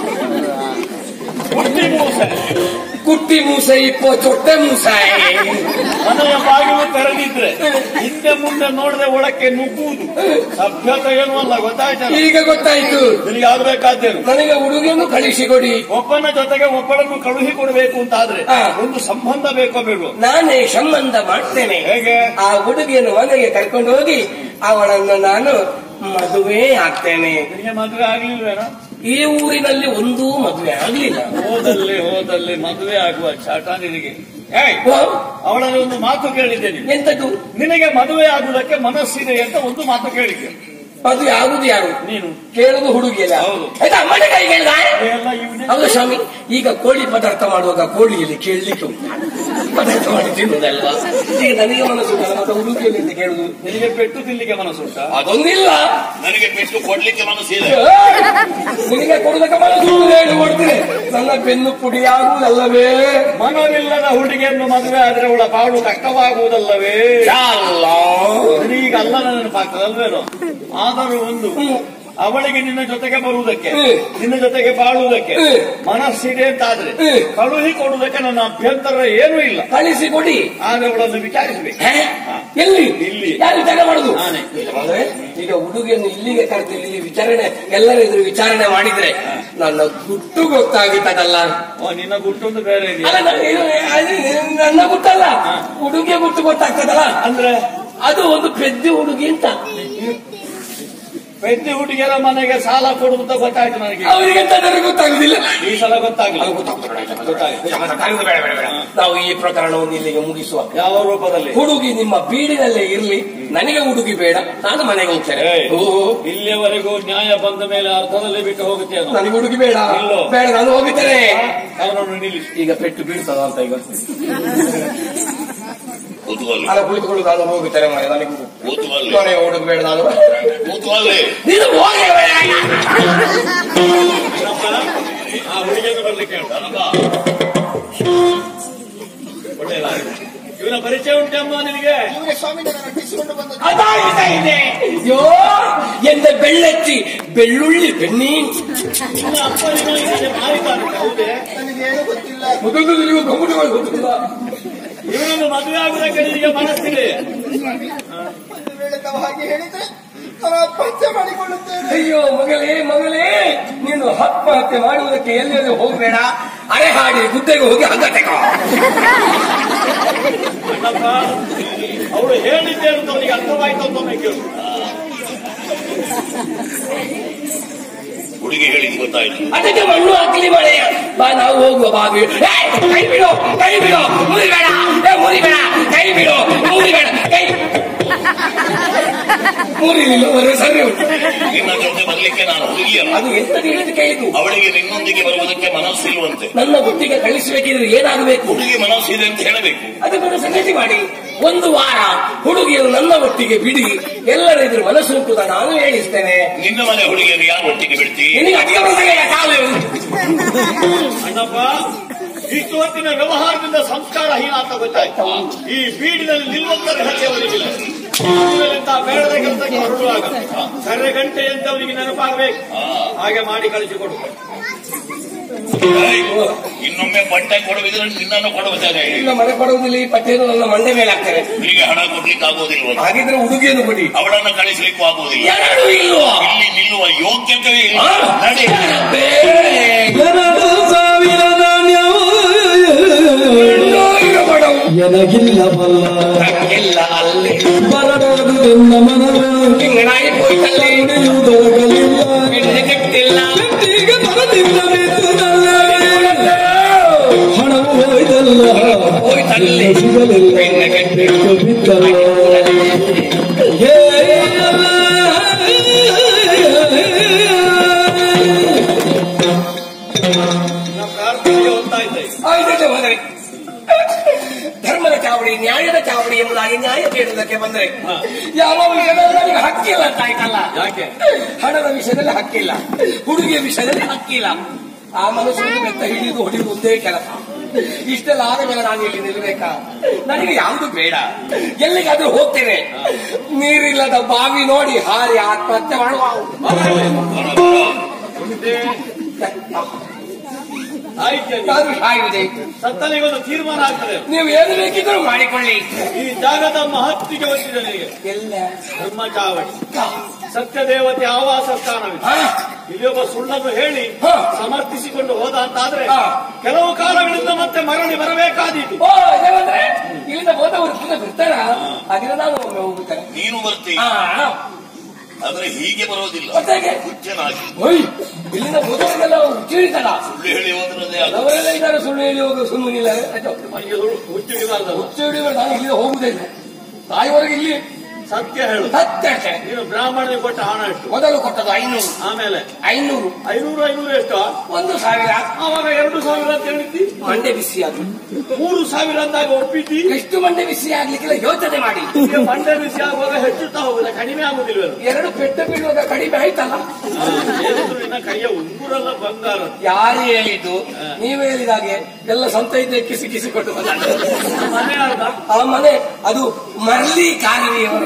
ಹುಟ್ಟಿ ಮೂಸೆ ಕುಟ್ಟಿ ಮೂಸೆ ಇಪ್ಪೋ ಚೊಟ್ಟೆ ಮೂಸೆ ಮನೆಯ ಬಾಗಿಲು ತೆರೆದಿದ್ರೆ ಹಿಂದೆ ಮುಂದೆ ನೋಡದೆ ಒಳಕ್ಕೆ ನುಗ್ಗುವುದು ಸಭ್ಯತೆ ಏನು ಅಲ್ಲ ಗೊತ್ತಾಯ್ತಲ್ಲ ಈಗ ಗೊತ್ತಾಯ್ತು ನಿನಗೆ ಆಗ್ಬೇಕಾದ್ದೇನು ನನಗೆ ಹುಡುಗಿಯನ್ನು ಕಳಿಸಿಕೊಡಿ ಒಬ್ಬನ ಜೊತೆಗೆ ಒಬ್ಬಳನ್ನು ಕಳುಹಿ ಕೊಡಬೇಕು ಅಂತ ಆದ್ರೆ ಹಾ. ಒಂದು ಸಂಬಂಧ ಬೇಕೋ ಬೇಡ ನಾನೇ ಸಂಬಂಧ ಮಾಡ್ತೇನೆ ಹೇಗೆ ಆ ಹುಡುಗಿಯನ್ನು ಮನೆಗೆ ಕರ್ಕೊಂಡು ಹೋಗಿ ಅವಳನ್ನು ನಾನು ಮದುವೆ ಆಗ್ತೇನೆ ನಿನಗೆ ಮದುವೆ ಆಗ್ಲಿಲ್ವೇನೋ ಈ ಊರಿನಲ್ಲಿ ಒಂದೂ ಮದುವೆ ಆಗ್ಲಿಲ್ಲ ಹೋದಲ್ಲಿ ಹೋದಲ್ಲಿ ಮದುವೆ ಆಗುವ ಚಾಟ ನಿನಗೆ ಏಯ್ ಓ, ಅವಳಲ್ಲಿ ಒಂದು ಮಾತು ಕೇಳಿದ್ದೆ ನೀನು ಎಂತದ್ದು ನಿನಗೆ ಮದುವೆ ಆಗುವುದಕ್ಕೆ ಮನಸ್ಸಿದೆ ಅಂತ ಒಂದು ಮಾತು ಕೇಳಿದ್ದೆ ಮದುವೆ ಆಗುದು ಯಾರು ನೀನು ಕೇಳುದು ಹುಡುಗಿಯಲ್ಲ ಹೌದು. ಆಯ್ತಾ ಅಮ್ಮನ ಕೈ ಕೇಳ್ದ ಎಲ್ಲ ಇವನೇ ಹೌದು ಸ್ವಾಮಿ ಈಗ ಕೋಳಿ ಪದಾರ್ಥ ಮಾಡುವಾಗ ಕೋಳಿಯಲ್ಲಿ ಕೇಳಲಿಕ್ಕೆ ಉಂಟು ಪದಾರ್ಥ ಮಾಡಿ ತಿನ್ನುವುದಲ್ವಾ ಈಗ ನನಗೆ ಮನಸ್ಸು ಉಂಟಲ್ಲ, ಮತ್ತೆ ಹುಡುಗಿಯಲ್ಲಿ ಅಂತ ಕೇಳುದು ನಿನಗೆ ಪೆಟ್ಟು ತಿನ್ಲಿಕ್ಕೆ ಮನಸ್ಸುಂಟ ಅದೊಂದಿಲ್ಲ ನನಗೆ ಪೆಟ್ಟು ಕೊಡ್ಲಿಕ್ಕೆ ಮನಸ್ಸಿದೆ ನಿನಗೆ ಕೊಡುವುದಕ್ಕೆ ಮನಸ್ಸು ಹೇಳಿ ಕೊಡ್ತೀನಿ ನನ್ನ ಬೆನ್ನು ಪುಡಿಯಾಗುವುದಲ್ಲವೇ ಮನವಿಲ್ಲದ ಹುಡುಗಿಯನ್ನು ಮದುವೆ ಆದ್ರೆ ಅವಳ ಬಾಳು ಕಷ್ಟವಾಗುವುದಲ್ಲವೇ ಅಲ್ಲ ಈಗ ಅಲ್ಲ ನೆನಪಾಗ್ತದಲ್ವೇನೋ ಆದರೂ ಒಂದು ಅವಳಿಗೆ ನಿನ್ನ ಜೊತೆಗೆ ಬರುವುದಕ್ಕೆ ಹ್ಮ್. ನಿನ್ನ ಜೊತೆಗೆ ಬಾಳುವುದಕ್ಕೆ ಹ್ಮ್. ಮನಸ್ಸಿದೆ ಅಂತಾದ್ರೆ ಹ್ಮ್. ಕಳುಹಿ ಕೊಡುವುದಕ್ಕೆ ನನ್ನ ಅಭ್ಯಂತರ ಏನೂ ಇಲ್ಲ ಕಳಿಸಿಕೊಡಿ ಆದ್ರೆ ಅವಳನ್ನು ವಿಚಾರಿಸಬೇಕು ಹೇ? ಎಲ್ಲಿ ಇಲ್ಲಿ. ಯಾರು ವಿಚಾರ ಮಾಡುದು ನಾನೇ. ಅಂದ್ರೆ ಈಗ ಹುಡುಗಿಯನ್ನು ಇಲ್ಲಿಗೆ ಕರೆದು ಇಲ್ಲಿ ವಿಚಾರಣೆ ಎಲ್ಲರ ಎದುರು ವಿಚಾರಣೆ ಮಾಡಿದ್ರೆ ನನ್ನ ಗುಟ್ಟು ಗೊತ್ತಾಗುತ್ತದಲ್ಲ ಓ ನಿನ್ನ ಗುಟ್ಟೊಂದು ಬೇರೆ ಇದೆಯಾ ಅಲ್ಲ ನನಗೆ ಇದು- ಅದು ನನ್ನ ಗುಟ್ಟಲ್ಲ ಹುಡುಗಿಯ ಗುಟ್ಟು ಗೊತ್ತಾಗ್ತದಲ್ಲ ಅಂದ್ರೆ ಅದು ಒಂದು ಪೆದ್ದಿ ಹುಡುಗಿ ಅಂತ ಪೆದ್ದಿ ಹುಡುಗಿಯರ ಮನೆಗೆ ಸಾಲ ಕೊಡುವುದು ಅಂತ ಗೊತ್ತಾಯ್ತು ನನಗೆ ಅವರಿಗೆ ಅಂತ ನನಗೆ ಗೊತ್ತಾಗುದಿಲ್ಲ ಈ ಸಲ ಗೊತ್ತಾಗಲಿಲ್ಲ ಅದು ಗೊತ್ತಾಗ್ತದೆ, ಗೊತ್ತಾಗ್ತದೆ. ಕರೆಯುವುದು ಬೇಡ, ಬೇಡ, ಬೇಡ. ನಾವು ಈ ಪ್ರಕರಣವನ್ನು ಇಲ್ಲಿಗೆ ಮುಗಿಸುವ ಯಾವ ರೂಪದಲ್ಲಿ ಹುಡುಗಿ ನಿಮ್ಮ ಬೀಡಿನಲ್ಲೇ ಇರ್ಲಿ ನನಗೆ ಹುಡುಗಿ ಬೇಡ ನಾನು ಮನೆಗೆ ಹೋಗ್ತೇನೆ ಏಯ್, ಓಹೋ ಇಲ್ಲಿಯವರೆಗೂ ನ್ಯಾಯ ಬಂದ ಮೇಲೆ ಅರ್ಥದಲ್ಲಿ ಬಿಟ್ಟು ಹೋಗುತ್ತೇನೆ ನನಗೆ ಹುಡುಗಿ ಬೇಡ ಇಲ್ಲೋ. ಬೇಡ ನಾನು ಹೋಗುತ್ತೇನೆ ಅವನನ್ನು ನಿಲ್ಲಿಸಿ ಈಗ ಪೆಟ್ಟು ಬೀಳ್ತದ ಅಂತ ಈಗ ಕೂತ್ಕೊಳ್ಳಿ ಅಲ್ಲ ಕುಳಿತುಕೊಳ್ಳುದು ನಾನು ಹೋಗುತ್ತೇನೆ ಮನೆ ನನಗೆ ಕೂತ್ಕೊಳ್ಳಿ ಮನೆ ಹುಡುಗಬೇಡ ನಾನು ಕೂತ್ಕೊಳ್ಳಿ ನೀನು ಹೋಗಿ ಏನಪ್ಪ? ಆ ಹುಡುಗಿಯನ್ನು ಬರ್ಲಿಕ್ಕೆ ಹೇಳು ಅಲ್ಲಪ್ಪ? ಒಳ್ಳೆಯದಾಗಿದೆ. ಇವನ ಪರಿಚಯ ಉಂಟಮ್ಮ ನಿನಗೆ ಅದಾಗಿದೆ ಇದೆ ಅಯ್ಯೋ ಎಂದ ಬೆಳ್ಳೆಚ್ಚಿ ಬೆಳ್ಳುಳ್ಳಿ ಬೆನ್ನಿ ನಿನ್ನ ಅಪ್ಪನಿಗೆ ಇದಕ್ಕೆ ಮಾರಿದ್ದಾನೆ ಹೌದೇ ಮೊದಲು ನೀವು ಗಮನಗಳು ಗೊತ್ತಿಲ್ಲ ಇವನನ್ನು ಮದುವೆ ಆಗುವುದಕ್ಕೆ ನಿನಗೆ ಮನಸ್ಸಿದೆ ಹಾಗೆ ಹೇಳಿದ್ರೆ ನಾನು ಆತ್ಮಹತ್ಯೆ ಮಾಡಿಕೊಳ್ಳುತ್ತೇನೆ ಅಯ್ಯೋ ಮಗಳೇ ಮಗಳೇ ನೀನು ಆತ್ಮಹತ್ಯೆ ಮಾಡುವುದಕ್ಕೆ ಎಲ್ಲೆಲ್ಲಿ ಹೋಗಬೇಡ ಅರೆ ಹಾಡಿ ಗುದ್ದೆಗೆ ಹೋಗಿ ಹಗ್ಗ ತೆಗೋ ಅಣ್ಣಪ್ಪ ಅವಳು ಹೇಳಿದ್ದೆ ಅಂತ ಅವನಿಗೆ ಅರ್ಥವಾಯ್ತು ಅಂತ ಒಮ್ಮೆ ಕೇಳು ಹುಡುಗಿ ಹೇಳಿದ್ ಗೊತ್ತಾಯ್ತು ಅದಕ್ಕೆ ಮಣ್ಣು ಹಾಕಲಿ ಮಳೆಯ ಬಾ ನಾವು ಹೋಗುವ ಬಾವಿ ಏಯ್, ಕೈ ಬಿಡು ಕೈ ಬಿಡು ಮುರಿಬೇಡ ಏ, ಮುರಿಬೇಡ ಕೈ ಬಿಡು ಮುರಿಬೇಡ ಕೈ ಮುರಿಲಿಲ್ಲ ಬರೋ ಸರಿ ಉಂಟು ನಿನ್ನ ಜೊತೆ ಬರ್ಲಿಕ್ಕೆ ನಾನು ಹುಡುಗಿಯಲ್ಲ ಅದು ಎಂತ ಹೇಳಿದ ಕೇಳಿದ್ದು ಅವಳಿಗೆ ನಿನ್ನೊಂದಿಗೆ ಬರುವುದಕ್ಕೆ ಮನಸ್ಸಿಲ್ವಂತೆ ನನ್ನ ಒಟ್ಟಿಗೆ ಕಳಿಸಬೇಕಿದ್ರೆ ಏನಾಗಬೇಕು ಹುಡುಗಿ ಮನಸ್ಸಿದೆ ಅಂತ ಹೇಳಬೇಕು ಅದಕ್ಕೊಂದು ಸಂಗತಿ ಮಾಡಿ ಒಂದು ವಾರ ಹುಡುಗಿಯರು ನನ್ನ ಒಟ್ಟಿಗೆ ಬಿಡಿ ಎಲ್ಲರ ಎದುರು ಮನಸ್ಸುಂಟು ನಾನು ಹೇಳಿಸ್ತೇನೆ ನಿನ್ನ ಮನೆ ಹುಡುಗಿಯನ್ನು ಯಾರು ಒಟ್ಟಿಗೆ ಬಿಡ್ತಿ ನಿನಗೆ ಅಧಿಕ ಬಂದಾಗ ಕಾಲು ಅಣ್ಣಪ್ಪ ಇಷ್ಟು ಹೊತ್ತಿನ ವ್ಯವಹಾರದಿಂದ ಸಂಸ್ಕಾರ ಹೀನ ಅಂತ ಗೊತ್ತಾಯ್ತು ಈ ಬೀಡಿನಲ್ಲಿ ನಿಲ್ಲುವಂತ ಹತ್ಯೆ ಅವನಿಗಿಲ್ಲ ಅಂತ ಬೇಡದ ಕೆಲಸಕ್ಕೆ ಹೊರಡುವಾಗ ಸರೆ ಗಂಟೆ ಅಂತ ಅವನಿಗೆ ನೆನಪಾಗಬೇಕು ಹಾಗೆ ಮಾಡಿ ಕಳಿಸಿಕೊಡು ಏಯ್, ಇನ್ನೊಮ್ಮೆ ಬಟ್ಟೆ ಕೊಡುವಿದ್ರೆ ನಿನ್ನನ್ನು ಕೊಡುವುದಾನೆ ಇಲ್ಲ ಮನೆ ಕೊಡುವುದಿಲ್ಲ ಈ ಪಟ್ಟಿಯನ್ನು ನನ್ನ ಮಂಡೆ ಮೇಲೆ ಹಾಕ್ತಾರೆ ಹುಡುಗಿಗೆ ಹಣ ಕೊಡ್ಲಿಕ್ಕೆ ಆಗೋದಿಲ್ವ ಹಾಗಿದ್ರೆ ಹುಡುಗಿಯನ್ನು ಕೊಡಿ ಅವಳನ್ನು ಕಳಿಸ್ಲಿಕ್ಕೂ ಆಗುವುದಿಲ್ಲ ಎರಡು ಇಲ್ವೋ ಇಲ್ಲಿ ನಿಲ್ಲುವ ಯೋಗ್ಯತೆ ಇಲ್ಲ ಆ? ನಡಿ ಬೇರೆ ಎರಡು ಸಾವಿರ ನಾಣ್ಯವು ಇನ್ನೂ ಇರಬಾರದು. ಎನಗಿಲ್ಲವಲ್ಲ ಎಲ್ಲ ಅಲ್ಲಿ ಬರಡಾದು ನನ್ನ ಮನವೇ ಹಿಂಗನಾಗಿ ಹೋಯ್ತಲ್ಲಿ ಉಳಿಯುವುದರಗಲಿಲ್ಲ ಹೆಣ್ಣು ಕಟ್ಟಿಲ್ಲ ಈಗ ಬರದಿಲ್ಲ ಹಣವು ಹೋಯ್ತಲ್ಲ ಹೋಯ್ತಲ್ಲಿ ಸಿಗಲಿಲ್ಲ ಹೆಣ್ಣು ಕಟ್ಟಿಲ್ಲ ಬಿದ್ದಲ್ಲ ಏ ಅಲ್ಲ. ನಮ್ಮ ಪ್ರಾರ್ಥನೆಗೆ ಹೊತ್ತಾಯ್ತು ಆಯ್ತದೆ ಹೋದರೆ ಧರ್ಮದ ಚಾವಡಿ ನ್ಯಾಯದ ಚಾವಡಿ ಎಂಬುದಾಗಿ ನ್ಯಾಯ ಕೇಳುವುದಕ್ಕೆ ಬಂದ್ರೆ ಯಾವ ವಿಷಯದಲ್ಲಿ ನನಗೆ ಹಕ್ಕಿಲ್ಲ ಅಂತ ಆಯ್ತಲ್ಲ ಯಾಕೆ ಹಣದ ವಿಷಯದಲ್ಲಿ ಹಕ್ಕಿಲ್ಲ ಹುಡುಗಿಯ ವಿಷಯದಲ್ಲಿ ಹಕ್ಕಿಲ್ಲ ಆ ಮನಸ್ಸನ್ನು ಬೆತ್ತ ಹಿಡಿದು ಹೊಡೆಯುವುದು ಒಂದೇ ಕೆಲಸ ಇಷ್ಟೆಲ್ಲ ಆದ ಮೇಲೆ ನಾನು ಇಲ್ಲಿ ನಿಲ್ಲಬೇಕಾ ನನಗೆ ಯಾವುದು ಬೇಡ ಎಲ್ಲಿಗಾದ್ರೂ ಹೋಗ್ತೇನೆ ನೀರಿಲ್ಲದ ಬಾವಿ ನೋಡಿ ಹಾರಿ ಆತ್ಮಹತ್ಯೆ ಮಾಡುವ ಮುಂದೆ ಆಯ್ತು ಅದು ಸಾಯುವುದೇ ಸತ್ತನಿಗೊಂದು ತೀರ್ಮಾನ ಆಗ್ತದೆ ನೀವು ಏನು ಬೇಕಿದ್ರೂ ಮಾಡಿಕೊಳ್ಳಿ ಈ ಜಾಗದ ಮಹತ್ವಕ್ಕೆ ಗೊತ್ತಿದೆ ನಿನಗೆ ಎಲ್ಲ ಬ್ರಹ್ಮಚಾವಡಿ ಸತ್ಯದೇವತೆ ಆವಾಸ ಸ್ಥಾನವಿದೆ ಹಾ ಇಲ್ಲಿ ಒಬ್ಬ ಸುಳ್ಳನ್ನು ಹೇಳಿ ಹಾ. ಸಮರ್ಥಿಸಿಕೊಂಡು ಹೋದ ಅಂತಾದ್ರೆ ಹಾ. ಕೆಲವು ಕಾಲಗಳಿಂದ ಮತ್ತೆ ಮರಳಿ ಬರಬೇಕಾದೀತು ಓ ಇದೇವಂದ್ರೆ ಇಲ್ಲಿಂದ ಹೋದವರು ಪುನಃ ಬರ್ತಾರ ಹಾಗಿದ್ರೆ ನಾನು ಒಮ್ಮೆ ಹೋಗುತ್ತೇನೆ ನೀನು ಬರ್ತಿ ಹಾ ಆದ್ರೆ ಹೀಗೆ ಬರೋದಿಲ್ಲ ಗೊತ್ತಾಗೆ ಹುಚ್ಚನಾಗಿ ಓಯ್ ಇಲ್ಲಿಂದ ಹೋದವರಿಗೆಲ್ಲ ಉಚ್ಚಿಡಿತಲ್ಲ ಸುಳ್ಳು ಹೇಳಿ ಹೋದ್ರದೇ ಅದು ಅವರೆಲ್ಲ ಇದ್ದಾರೆ ಸುಳ್ಳು ಹೇಳಿ ಹೋಗು ಸುಮ್ಮನಿಲ್ಲ ನನಗೆ ಹುಳು- ಹುಚ್ಚುಗಿದಾರ್ದವ. ಹುಚ್ಚು ನಾನು ಇಲ್ಲಿ ಹೋಗುದೇ ಇಲ್ಲ ತಾಯಿವರೆಗೆ ಇಲ್ಲಿ ಸತ್ಯ ಹೇಳು ಸತ್ಯಕ್ಕೆ ನೀನು ಬ್ರಾಹ್ಮಣನಿಗೆ ಕೊಟ್ಟ ಹಣ ಎಷ್ಟು ಮೊದಲು ಕೊಟ್ಟದ್ದು ಐನೂರು ಆಮೇಲೆ ಐನೂರು ಐನೂರು ಐನೂರು ಎಷ್ಟು ಒಂದು ಸಾವಿರ ಆವಾಗ ಎರಡು ಸಾವಿರ ಅಂತ ಹೇಳಿದ್ದಿ ಮಂಡೆ ಬಿಸಿ ಅದು ಮೂರು ಸಾವಿರ ಅಂದಾಗ ಒಪ್ಪಿದ್ದಿ ಎಷ್ಟು ಮಂಡೆ ಬಿಸಿ ಆಗ್ಲಿಕ್ಕೆಲ್ಲ ಯೋಚನೆ ಮಾಡಿ ಈಗ ಮಂಡೆ ಬಿಸಿ ಆಗುವಾಗ ಹೆಚ್ಚುತ್ತಾ ಹೋಗುದ ಕಡಿಮೆ ಆಗುದಿಲ್ವೇನು ಎರಡು ಪೆಟ್ಟು ಬೀಳುವಾಗ ಕಡಿಮೆ ಆಯ್ತಲ್ಲ ಏನಿದ್ರು ನಿನ್ನ ಕೈಯ ಉಂಗುರಲ್ಲ ಬಂಗಾರ ಯಾರು ಹೇಳಿದ್ದು ನೀವು ಹೇಳಿದಾಗೆ ಎಲ್ಲ ಸ್ವಂತ ಇದ್ದೆ ಕಿಸಿ ಕಿಸಿ ಕೊಟ್ಟು ಬಂದ ಮನೆ ಅರ್ಧ ಆ ಮನೆ ಅದು ಮರ್ಲಿ ಕಾಲುವೆಯವರು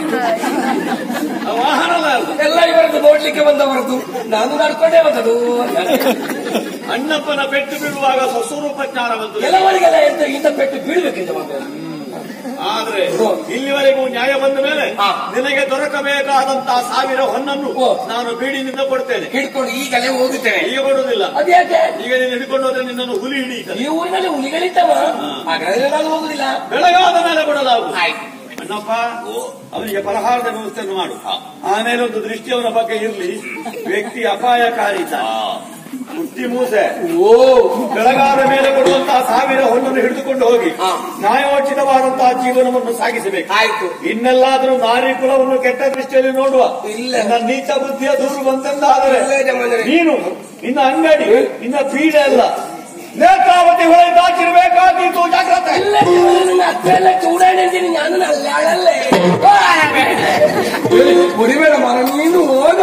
ಆ ವಾಹನ ಅಲ್ಲ ಅರ್ಧ ಎಲ್ಲ ಇವರದ್ದು ನೋಡ್ಲಿಕ್ಕೆ ಬಂದವರದ್ದು ನಾನು ನಡ್ಕೊಂಡೇ ಬಂದದು ಅಣ್ಣಪ್ಪನ ಪೆಟ್ಟು ಬೀಳುವಾಗ ಸ್ವಸ್ವರೂಪ ಜ್ಞಾನ ಬಂತು ಕೆಲವರಿಗೆಲ್ಲ ಎಂತ ಇಂಥ ಪೆಟ್ಟು ಬೀಳ್ಬೇಕಿಂತ ಮಗ ಆದ್ರೆ ಇಲ್ಲಿವರೆಗೂ ನ್ಯಾಯ ಬಂದ ಮೇಲೆ ಹಾ. ನಿನಗೆ ದೊರಕಬೇಕಾದಂತಹ ಸಾವಿರ ಹೊನ್ನನ್ನು ಓ. ನಾನು ಬೀಡಿನಿಂದ ಕೊಡ್ತೇನೆ ಹಿಡ್ಕೊಂಡು ಈಗಲೇ ಹೋಗುತ್ತೇವೆ ಈಗ ಕೊಡುವುದಿಲ್ಲ ಅದ್ಯಾಕೆ ಈಗ ನೀನು ಹಿಡ್ಕೊಂಡು ಹೋದ್ರೆ ನಿನ್ನನ್ನು ಹುಲಿ ಹಿಡಿಯುತ್ತದೆ ಈ ಊರಿನಲ್ಲಿ ಹುಲಿಗಳಿದ್ದವ ಹಾಗಾದ್ರೆ ನಾನು ಹೋಗುದಿಲ್ಲ ಬೆಳಗಾದ ಮೇಲೆ ಕೊಡಲಾಗು ಆಯ್ತು ಅಣ್ಣಪ್ಪ ಅವನಿಗೆ ಪಲಹಾರದ ವ್ಯವಸ್ಥೆಯನ್ನು ಮಾಡು ಆಮೇಲೆ ಒಂದು ದೃಷ್ಟಿ ಅವನ ಬಗ್ಗೆ ಇರ್ಲಿ ವ್ಯಕ್ತಿ ಅಪಾಯಕಾರಿ ಇದ್ದಾನೆ. ಹುಟ್ಟಿ ಮೂಸೆ ಓ ಬೆಳಗಾದ ಮೇಲೆ ಕೊಡುವಂತಹ ಸಾವಿರ ಹೊನ್ನನ್ನು ಹಿಡಿದುಕೊಂಡು ಹೋಗಿ ಹಾ. ನ್ಯಾಯೋಚಿತವಾದಂತಹ ಜೀವನವನ್ನು ಸಾಗಿಸಬೇಕು ಆಯ್ತು ಇನ್ನೆಲ್ಲಾದ್ರೂ ನಾರಿ ಕುಲವನ್ನು ಕೆಟ್ಟ ದೃಷ್ಟಿಯಲ್ಲಿ ನೋಡುವ ಇಲ್ಲ. ನಿನ್ನ ನೀಚ ಬುದ್ಧಿಯ ದೂರು ಬಂತೆಂದಾದರೆ ಒಳ್ಳೆ ಜಮಾನೆ. ನೀನು ನಿನ್ನ ಅಂಗಡಿ ನಿನ್ನ ಪೀಡೆ ಅಲ್ಲ ನೇತ್ರಾವತಿ ಹೊಳೆ ದಾಚಿರ್ಬೇಕಾದೀತು ಜಾಗ್ರತೆ അല്ല അത്രയല്ല ചൂടാണെന്തിന് ഞാൻ നല്ല ആളല്ലേ ಕುಡಿಬೇಡ ಮರ ನೀನು ಹೋಗ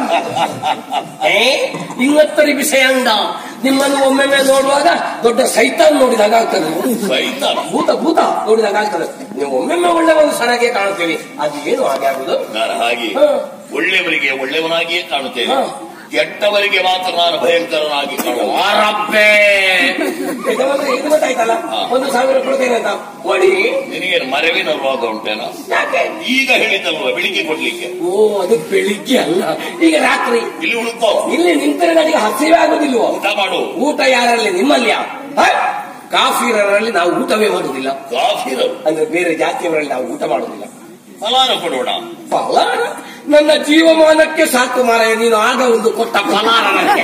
ಏ ಇಂಗತ್ತರಿ ವಿಷಯ ಅಂದ ನಿಮ್ಮನ್ನು ಒಮ್ಮೆಮ್ಮೆ ನೋಡುವಾಗ ದೊಡ್ಡ ಸೈತಾನ್ ನೋಡಿದಾಗ ಆಗ್ತದೆ ಸೈತಾನ ಭೂತ ಭೂತ ನೋಡಿದಾಗ ಆಗ್ತದೆ ನೀವು ಒಮ್ಮೆಮ್ಮೆ ಒಳ್ಳೆ ಒಂದು ಸಣಗೆ ಕಾಣ್ತೀವಿ ಅದು ಏನು ಹಾಗೆ ಆಗುದು ನಾನು ಹಾಗೆ ಹ. ಒಳ್ಳೆಯವರಿಗೆ ಒಳ್ಳೆಯವನಾಗಿಯೇ ಕಾಣುತ್ತೇನೆ ಹ. ಕೆಟ್ಟವರಿಗೆ ಮಾತ್ರ ನಾನು ಭಯಂಕರನಾಗಿ ಕಾಣುವ ವಾರಪ್ಪೆ ಯಜಮಾನ್ರೆ, ಇದು ಗೊತ್ತಾಯ್ತಲ್ಲ ಒಂದು ಸಾವಿರ ಕೊಡ್ತೇನೆ ಅಂತ ಕೊಡಿ ನಿನಗೇನು ಮರವಿನ ರೋಗ ಉಂಟೇನೋ ಯಾಕೆ ಈಗ ಹೇಳಿದ್ದಲ್ವ ಬೆಳಿಗ್ಗೆ ಕೊಡ್ಲಿಕ್ಕೆ ಓ ಅದು ಬೆಳಿಗ್ಗೆ ಅಲ್ಲ ಈಗ ರಾತ್ರಿ ಇಲ್ಲಿ ಉಳ್ಕೋ ಇಲ್ಲಿ ನಿಂತರೆ ನನಗೆ ಹಸಿವೆ ಆಗುದಿಲ್ವೋ ಊಟ ಮಾಡು ಊಟ ಯಾರಲ್ಲಿ ನಿಮ್ಮಲ್ಲಿ ಕಾಫಿರರಲ್ಲಿ ನಾವು ಊಟವೇ ಮಾಡುದಿಲ್ಲ ಕಾಫಿ ಅಂದ್ರೆ ಬೇರೆ ಜಾತಿಯವರಲ್ಲಿ ನಾವು ಊಟ ಮಾಡುದಿಲ್ಲ ಫಲಾನ ಕೊಡೋಣ ಫಲಾರ ನನ್ನ ಜೀವಮಾನಕ್ಕೆ ಸಾಕು ಮಾರಾಯ ನೀನು ಆಗ ಒಂದು ಕೊಟ್ಟ ಫಲಾರ ನನಗೆ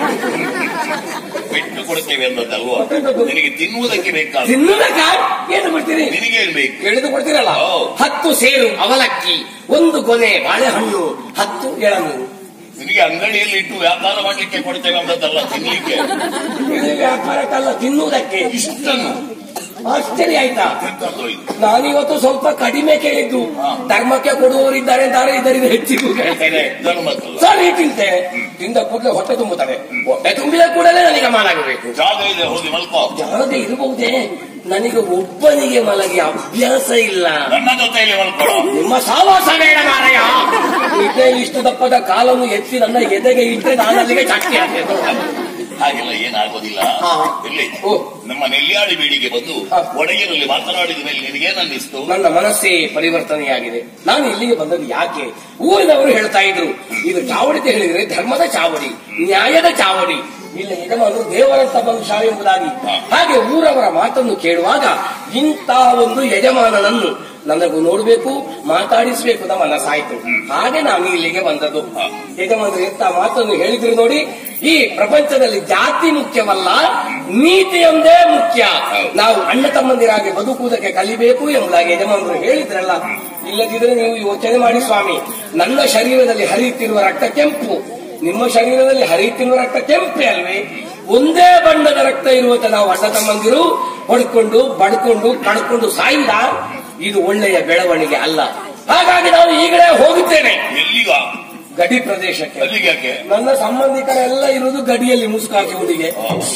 ಬಿಟ್ಟು ಕೊಡ್ತೇವೆ ಅನ್ನೋದಲ್ವ ನಿನಗೆ ತಿನ್ನುವುದಕ್ಕೆ ಬೇಕಾದ ತಿನ್ನುವುದಕ್ಕ ಏನು ಮಾಡ್ತೀರಿ ನಿನಗೇನು ಬೇಕು ಹೇಳಿದು ಕೊಡ್ತೀರಲ್ಲ ಓ. ಹತ್ತು ಸೇರು ಅವಲಕ್ಕಿ ಒಂದು ಕೊನೆ ಬಾಳೆಹಣ್ಣು ಹತ್ತು ಎಳನೀರು ನಿನಗೆ ಅಂಗಡಿಯಲ್ಲಿ ಇಟ್ಟು ವ್ಯಾಪಾರ ಮಾಡ್ಲಿಕ್ಕೆ ಕೊಡ್ತೇವೆ ಅನ್ನೋದಲ್ಲ ತಿನ್ಲಿಕ್ಕೆ ಇದು ವ್ಯಾಪಾರಕ್ಕಲ್ಲ ತಿನ್ನುವುದಕ್ಕೆ ಇಷ್ಟನ್ನು ಆಶ್ಚರ್ಯ ಆಯ್ತಾ ಎಂತದ್ದು ಇದು? ನಾನಿವತ್ತು ಸ್ವಲ್ಪ ಕಡಿಮೆ ಕೇಳಿದ್ದು ಧರ್ಮಕ್ಕೆ ಕೊಡುವವರಿದ್ದಾರೆ ಅಂತಾರೆ ಇದರಿಂದ ಹೆಚ್ಚಿಗೂ ಕೇಳ್ತೇನೆ ಧರ್ಮಕ್ಕಲ್ಲ ಸರಿ ತಿಂತೇನೆ ತಿಂದ ಕೂಡಲೇ ಹೊಟ್ಟೆ ತುಂಬುತ್ತದೆ ಹೊಟ್ಟೆ ತುಂಬಿದ ಕೂಡಲೇ ನನಗೆ ಮಾಲಾಗಬೇಕು ಜಾಗ ಇದೆ ಹೋಗಿ ಮಲ್ಕೋ ಜಾಗದೆ ಇರಬಹುದೇ ನನಗೆ ಒಬ್ಬನಿಗೆ ಮಲಗಿ ಅಭ್ಯಾಸ ಇಲ್ಲ ನನ್ನ ಜೊತೆಯಲ್ಲಿ ಮಲ್ಕೊಳ್ಳೋ ನಿಮ್ಮ ಸಾವಾಸ ಬೇಡ ಮಾರಾಯ ಇದೇ ಇಷ್ಟು ದಪ್ಪದ ಕಾಲನ್ನು ಎತ್ತಿ ನನ್ನ ಎದೆಗೆ ಇಟ್ಟರೆ ನಾನು ಅಲ್ಲಿಗೆ ಚಟ್ಟಿ ಹಾಕಬೇಕು ಹಾಗೆಲ್ಲ ಏನಾಗೋದಿಲ್ಲ ಹಾ. ಇಲ್ಲಿ ಓ. ನಮ್ಮ ನೆಲ್ಯಾಡಿ ಬೀಡಿಗೆ ಬಂದು ಹಾ. ಒಡೆಯರಲ್ಲಿ ಮಾತನಾಡಿದ ಮೇಲೆ ನಿನಗೇನು ಅನ್ನಿಸ್ತು ನನ್ನ ಮನಸ್ಸೇ ಪರಿವರ್ತನೆಯಾಗಿದೆ ನಾನು ಇಲ್ಲಿಗೆ ಬಂದದ್ದು ಯಾಕೆ ಊರಿನವರು ಹೇಳ್ತಾ ಇದ್ರು ಇದು ಚಾವಡಿ ಅಂತ ಹೇಳಿದ್ರೆ ಧರ್ಮದ ಚಾವಡಿ ನ್ಯಾಯದ ಚಾವಡಿ ಇಲ್ಲ ಯಜಮಾನರು ದೇವರಂತ ವಂಶ ಎಂಬುದಾಗಿ ಹಾಗೆ ಊರವರ ಮಾತನ್ನು ಕೇಳುವಾಗ ಇಂತಹ ಒಂದು ಯಜಮಾನನನ್ನು ನನಗೂ ನೋಡಬೇಕು ಮಾತಾಡಿಸಬೇಕು ಅಂತ ಮನಸ್ಸಾಯ್ತು ಹಾಗೆ ನಾನು ಇಲ್ಲಿಗೆ ಬಂದದ್ದು ಯಜಮಾನರು ಎಂತ ಮಾತನ್ನು ಹೇಳಿದ್ರು ನೋಡಿ ಈ ಪ್ರಪಂಚದಲ್ಲಿ ಜಾತಿ ಮುಖ್ಯವಲ್ಲ ನೀತಿಯೊಂದೇ ಮುಖ್ಯ ನಾವು ಅಣ್ಣ ತಮ್ಮಂದಿರಾಗಿ ಬದುಕುವುದಕ್ಕೆ ಕಲಿಬೇಕು ಎಂಬುದಾಗಿ ಯಜಮಾನರು ಹೇಳಿದ್ರಲ್ಲ ಇಲ್ಲದಿದ್ರೆ ನೀವು ಯೋಚನೆ ಮಾಡಿ ಸ್ವಾಮಿ ನನ್ನ ಶರೀರದಲ್ಲಿ ಹರಿಯುತ್ತಿರುವ ರಕ್ತ ಕೆಂಪು ನಿಮ್ಮ ಶರೀರದಲ್ಲಿ ಹರಿಯುತ್ತಿರುವ ರಕ್ತ ಕೆಂಪೆ ಅಲ್ವೇ ಒಂದೇ ಬಣ್ಣದ ರಕ್ತ ಇರುವಂತ ನಾವು ಅಣ್ಣ ತಮ್ಮಂದಿರು ಹೊಡ್ಕೊಂಡು ಬಡ್ಕೊಂಡು ಕಡ್ಕೊಂಡು ಸಾಯಿದ ಇದು ಒಳ್ಳೆಯ ಬೆಳವಣಿಗೆ ಅಲ್ಲ ಹಾಗಾಗಿ ನಾವು ಈಗಲೇ ಹೋಗುತ್ತೇನೆ ಎಲ್ಲಿಗ ಗಡಿ ಪ್ರದೇಶಕ್ಕೆ ಅಲ್ಲಿಗೆ ಯಾಕೆ ನನ್ನ ಸಂಬಂಧಿಕರೆಲ್ಲ ಇರುವುದು ಗಡಿಯಲ್ಲಿ ಮುಸುಕಾಕಿ ಹುಡುಗೆ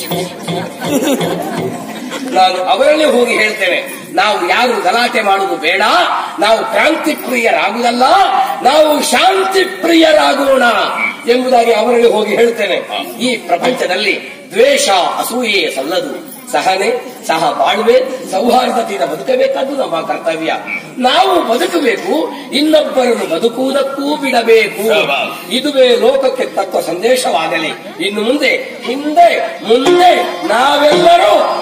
ನಾನು ಅವರಲ್ಲಿ ಹೋಗಿ ಹೇಳ್ತೇನೆ ನಾವು ಯಾರು ಗಲಾಟೆ ಮಾಡುವುದು ಬೇಡ ನಾವು ಕ್ರಾಂತಿ ಪ್ರಿಯರಾಗುವುದಲ್ಲ ನಾವು ಶಾಂತಿ ಪ್ರಿಯರಾಗೋಣ ಎಂಬುದಾಗಿ ಅವರಲ್ಲಿ ಹೋಗಿ ಹೇಳ್ತೇನೆ ಈ ಪ್ರಪಂಚದಲ್ಲಿ ದ್ವೇಷ ಅಸೂಯೆ ಸಲ್ಲದು ಸಹನೆ ಸಹ ಬಾಳ್ವೆ ಸೌಹಾರ್ದತೆಯಿಂದ ಬದುಕಬೇಕಾದ್ದು ನಮ್ಮ ಕರ್ತವ್ಯ ನಾವು ಬದುಕಬೇಕು ಇನ್ನೊಬ್ಬರನ್ನು ಬದುಕುವುದಕ್ಕೂ ಬಿಡಬೇಕು ಶಾಬಾಸ್. ಇದುವೇ ಲೋಕಕ್ಕೆ ತಕ್ಕ ಸಂದೇಶವಾಗಲಿ ಇನ್ನು ಮುಂದೆ ಹಿಂದೆ ಮುಂದೆ ನಾವೆಲ್ಲರೂ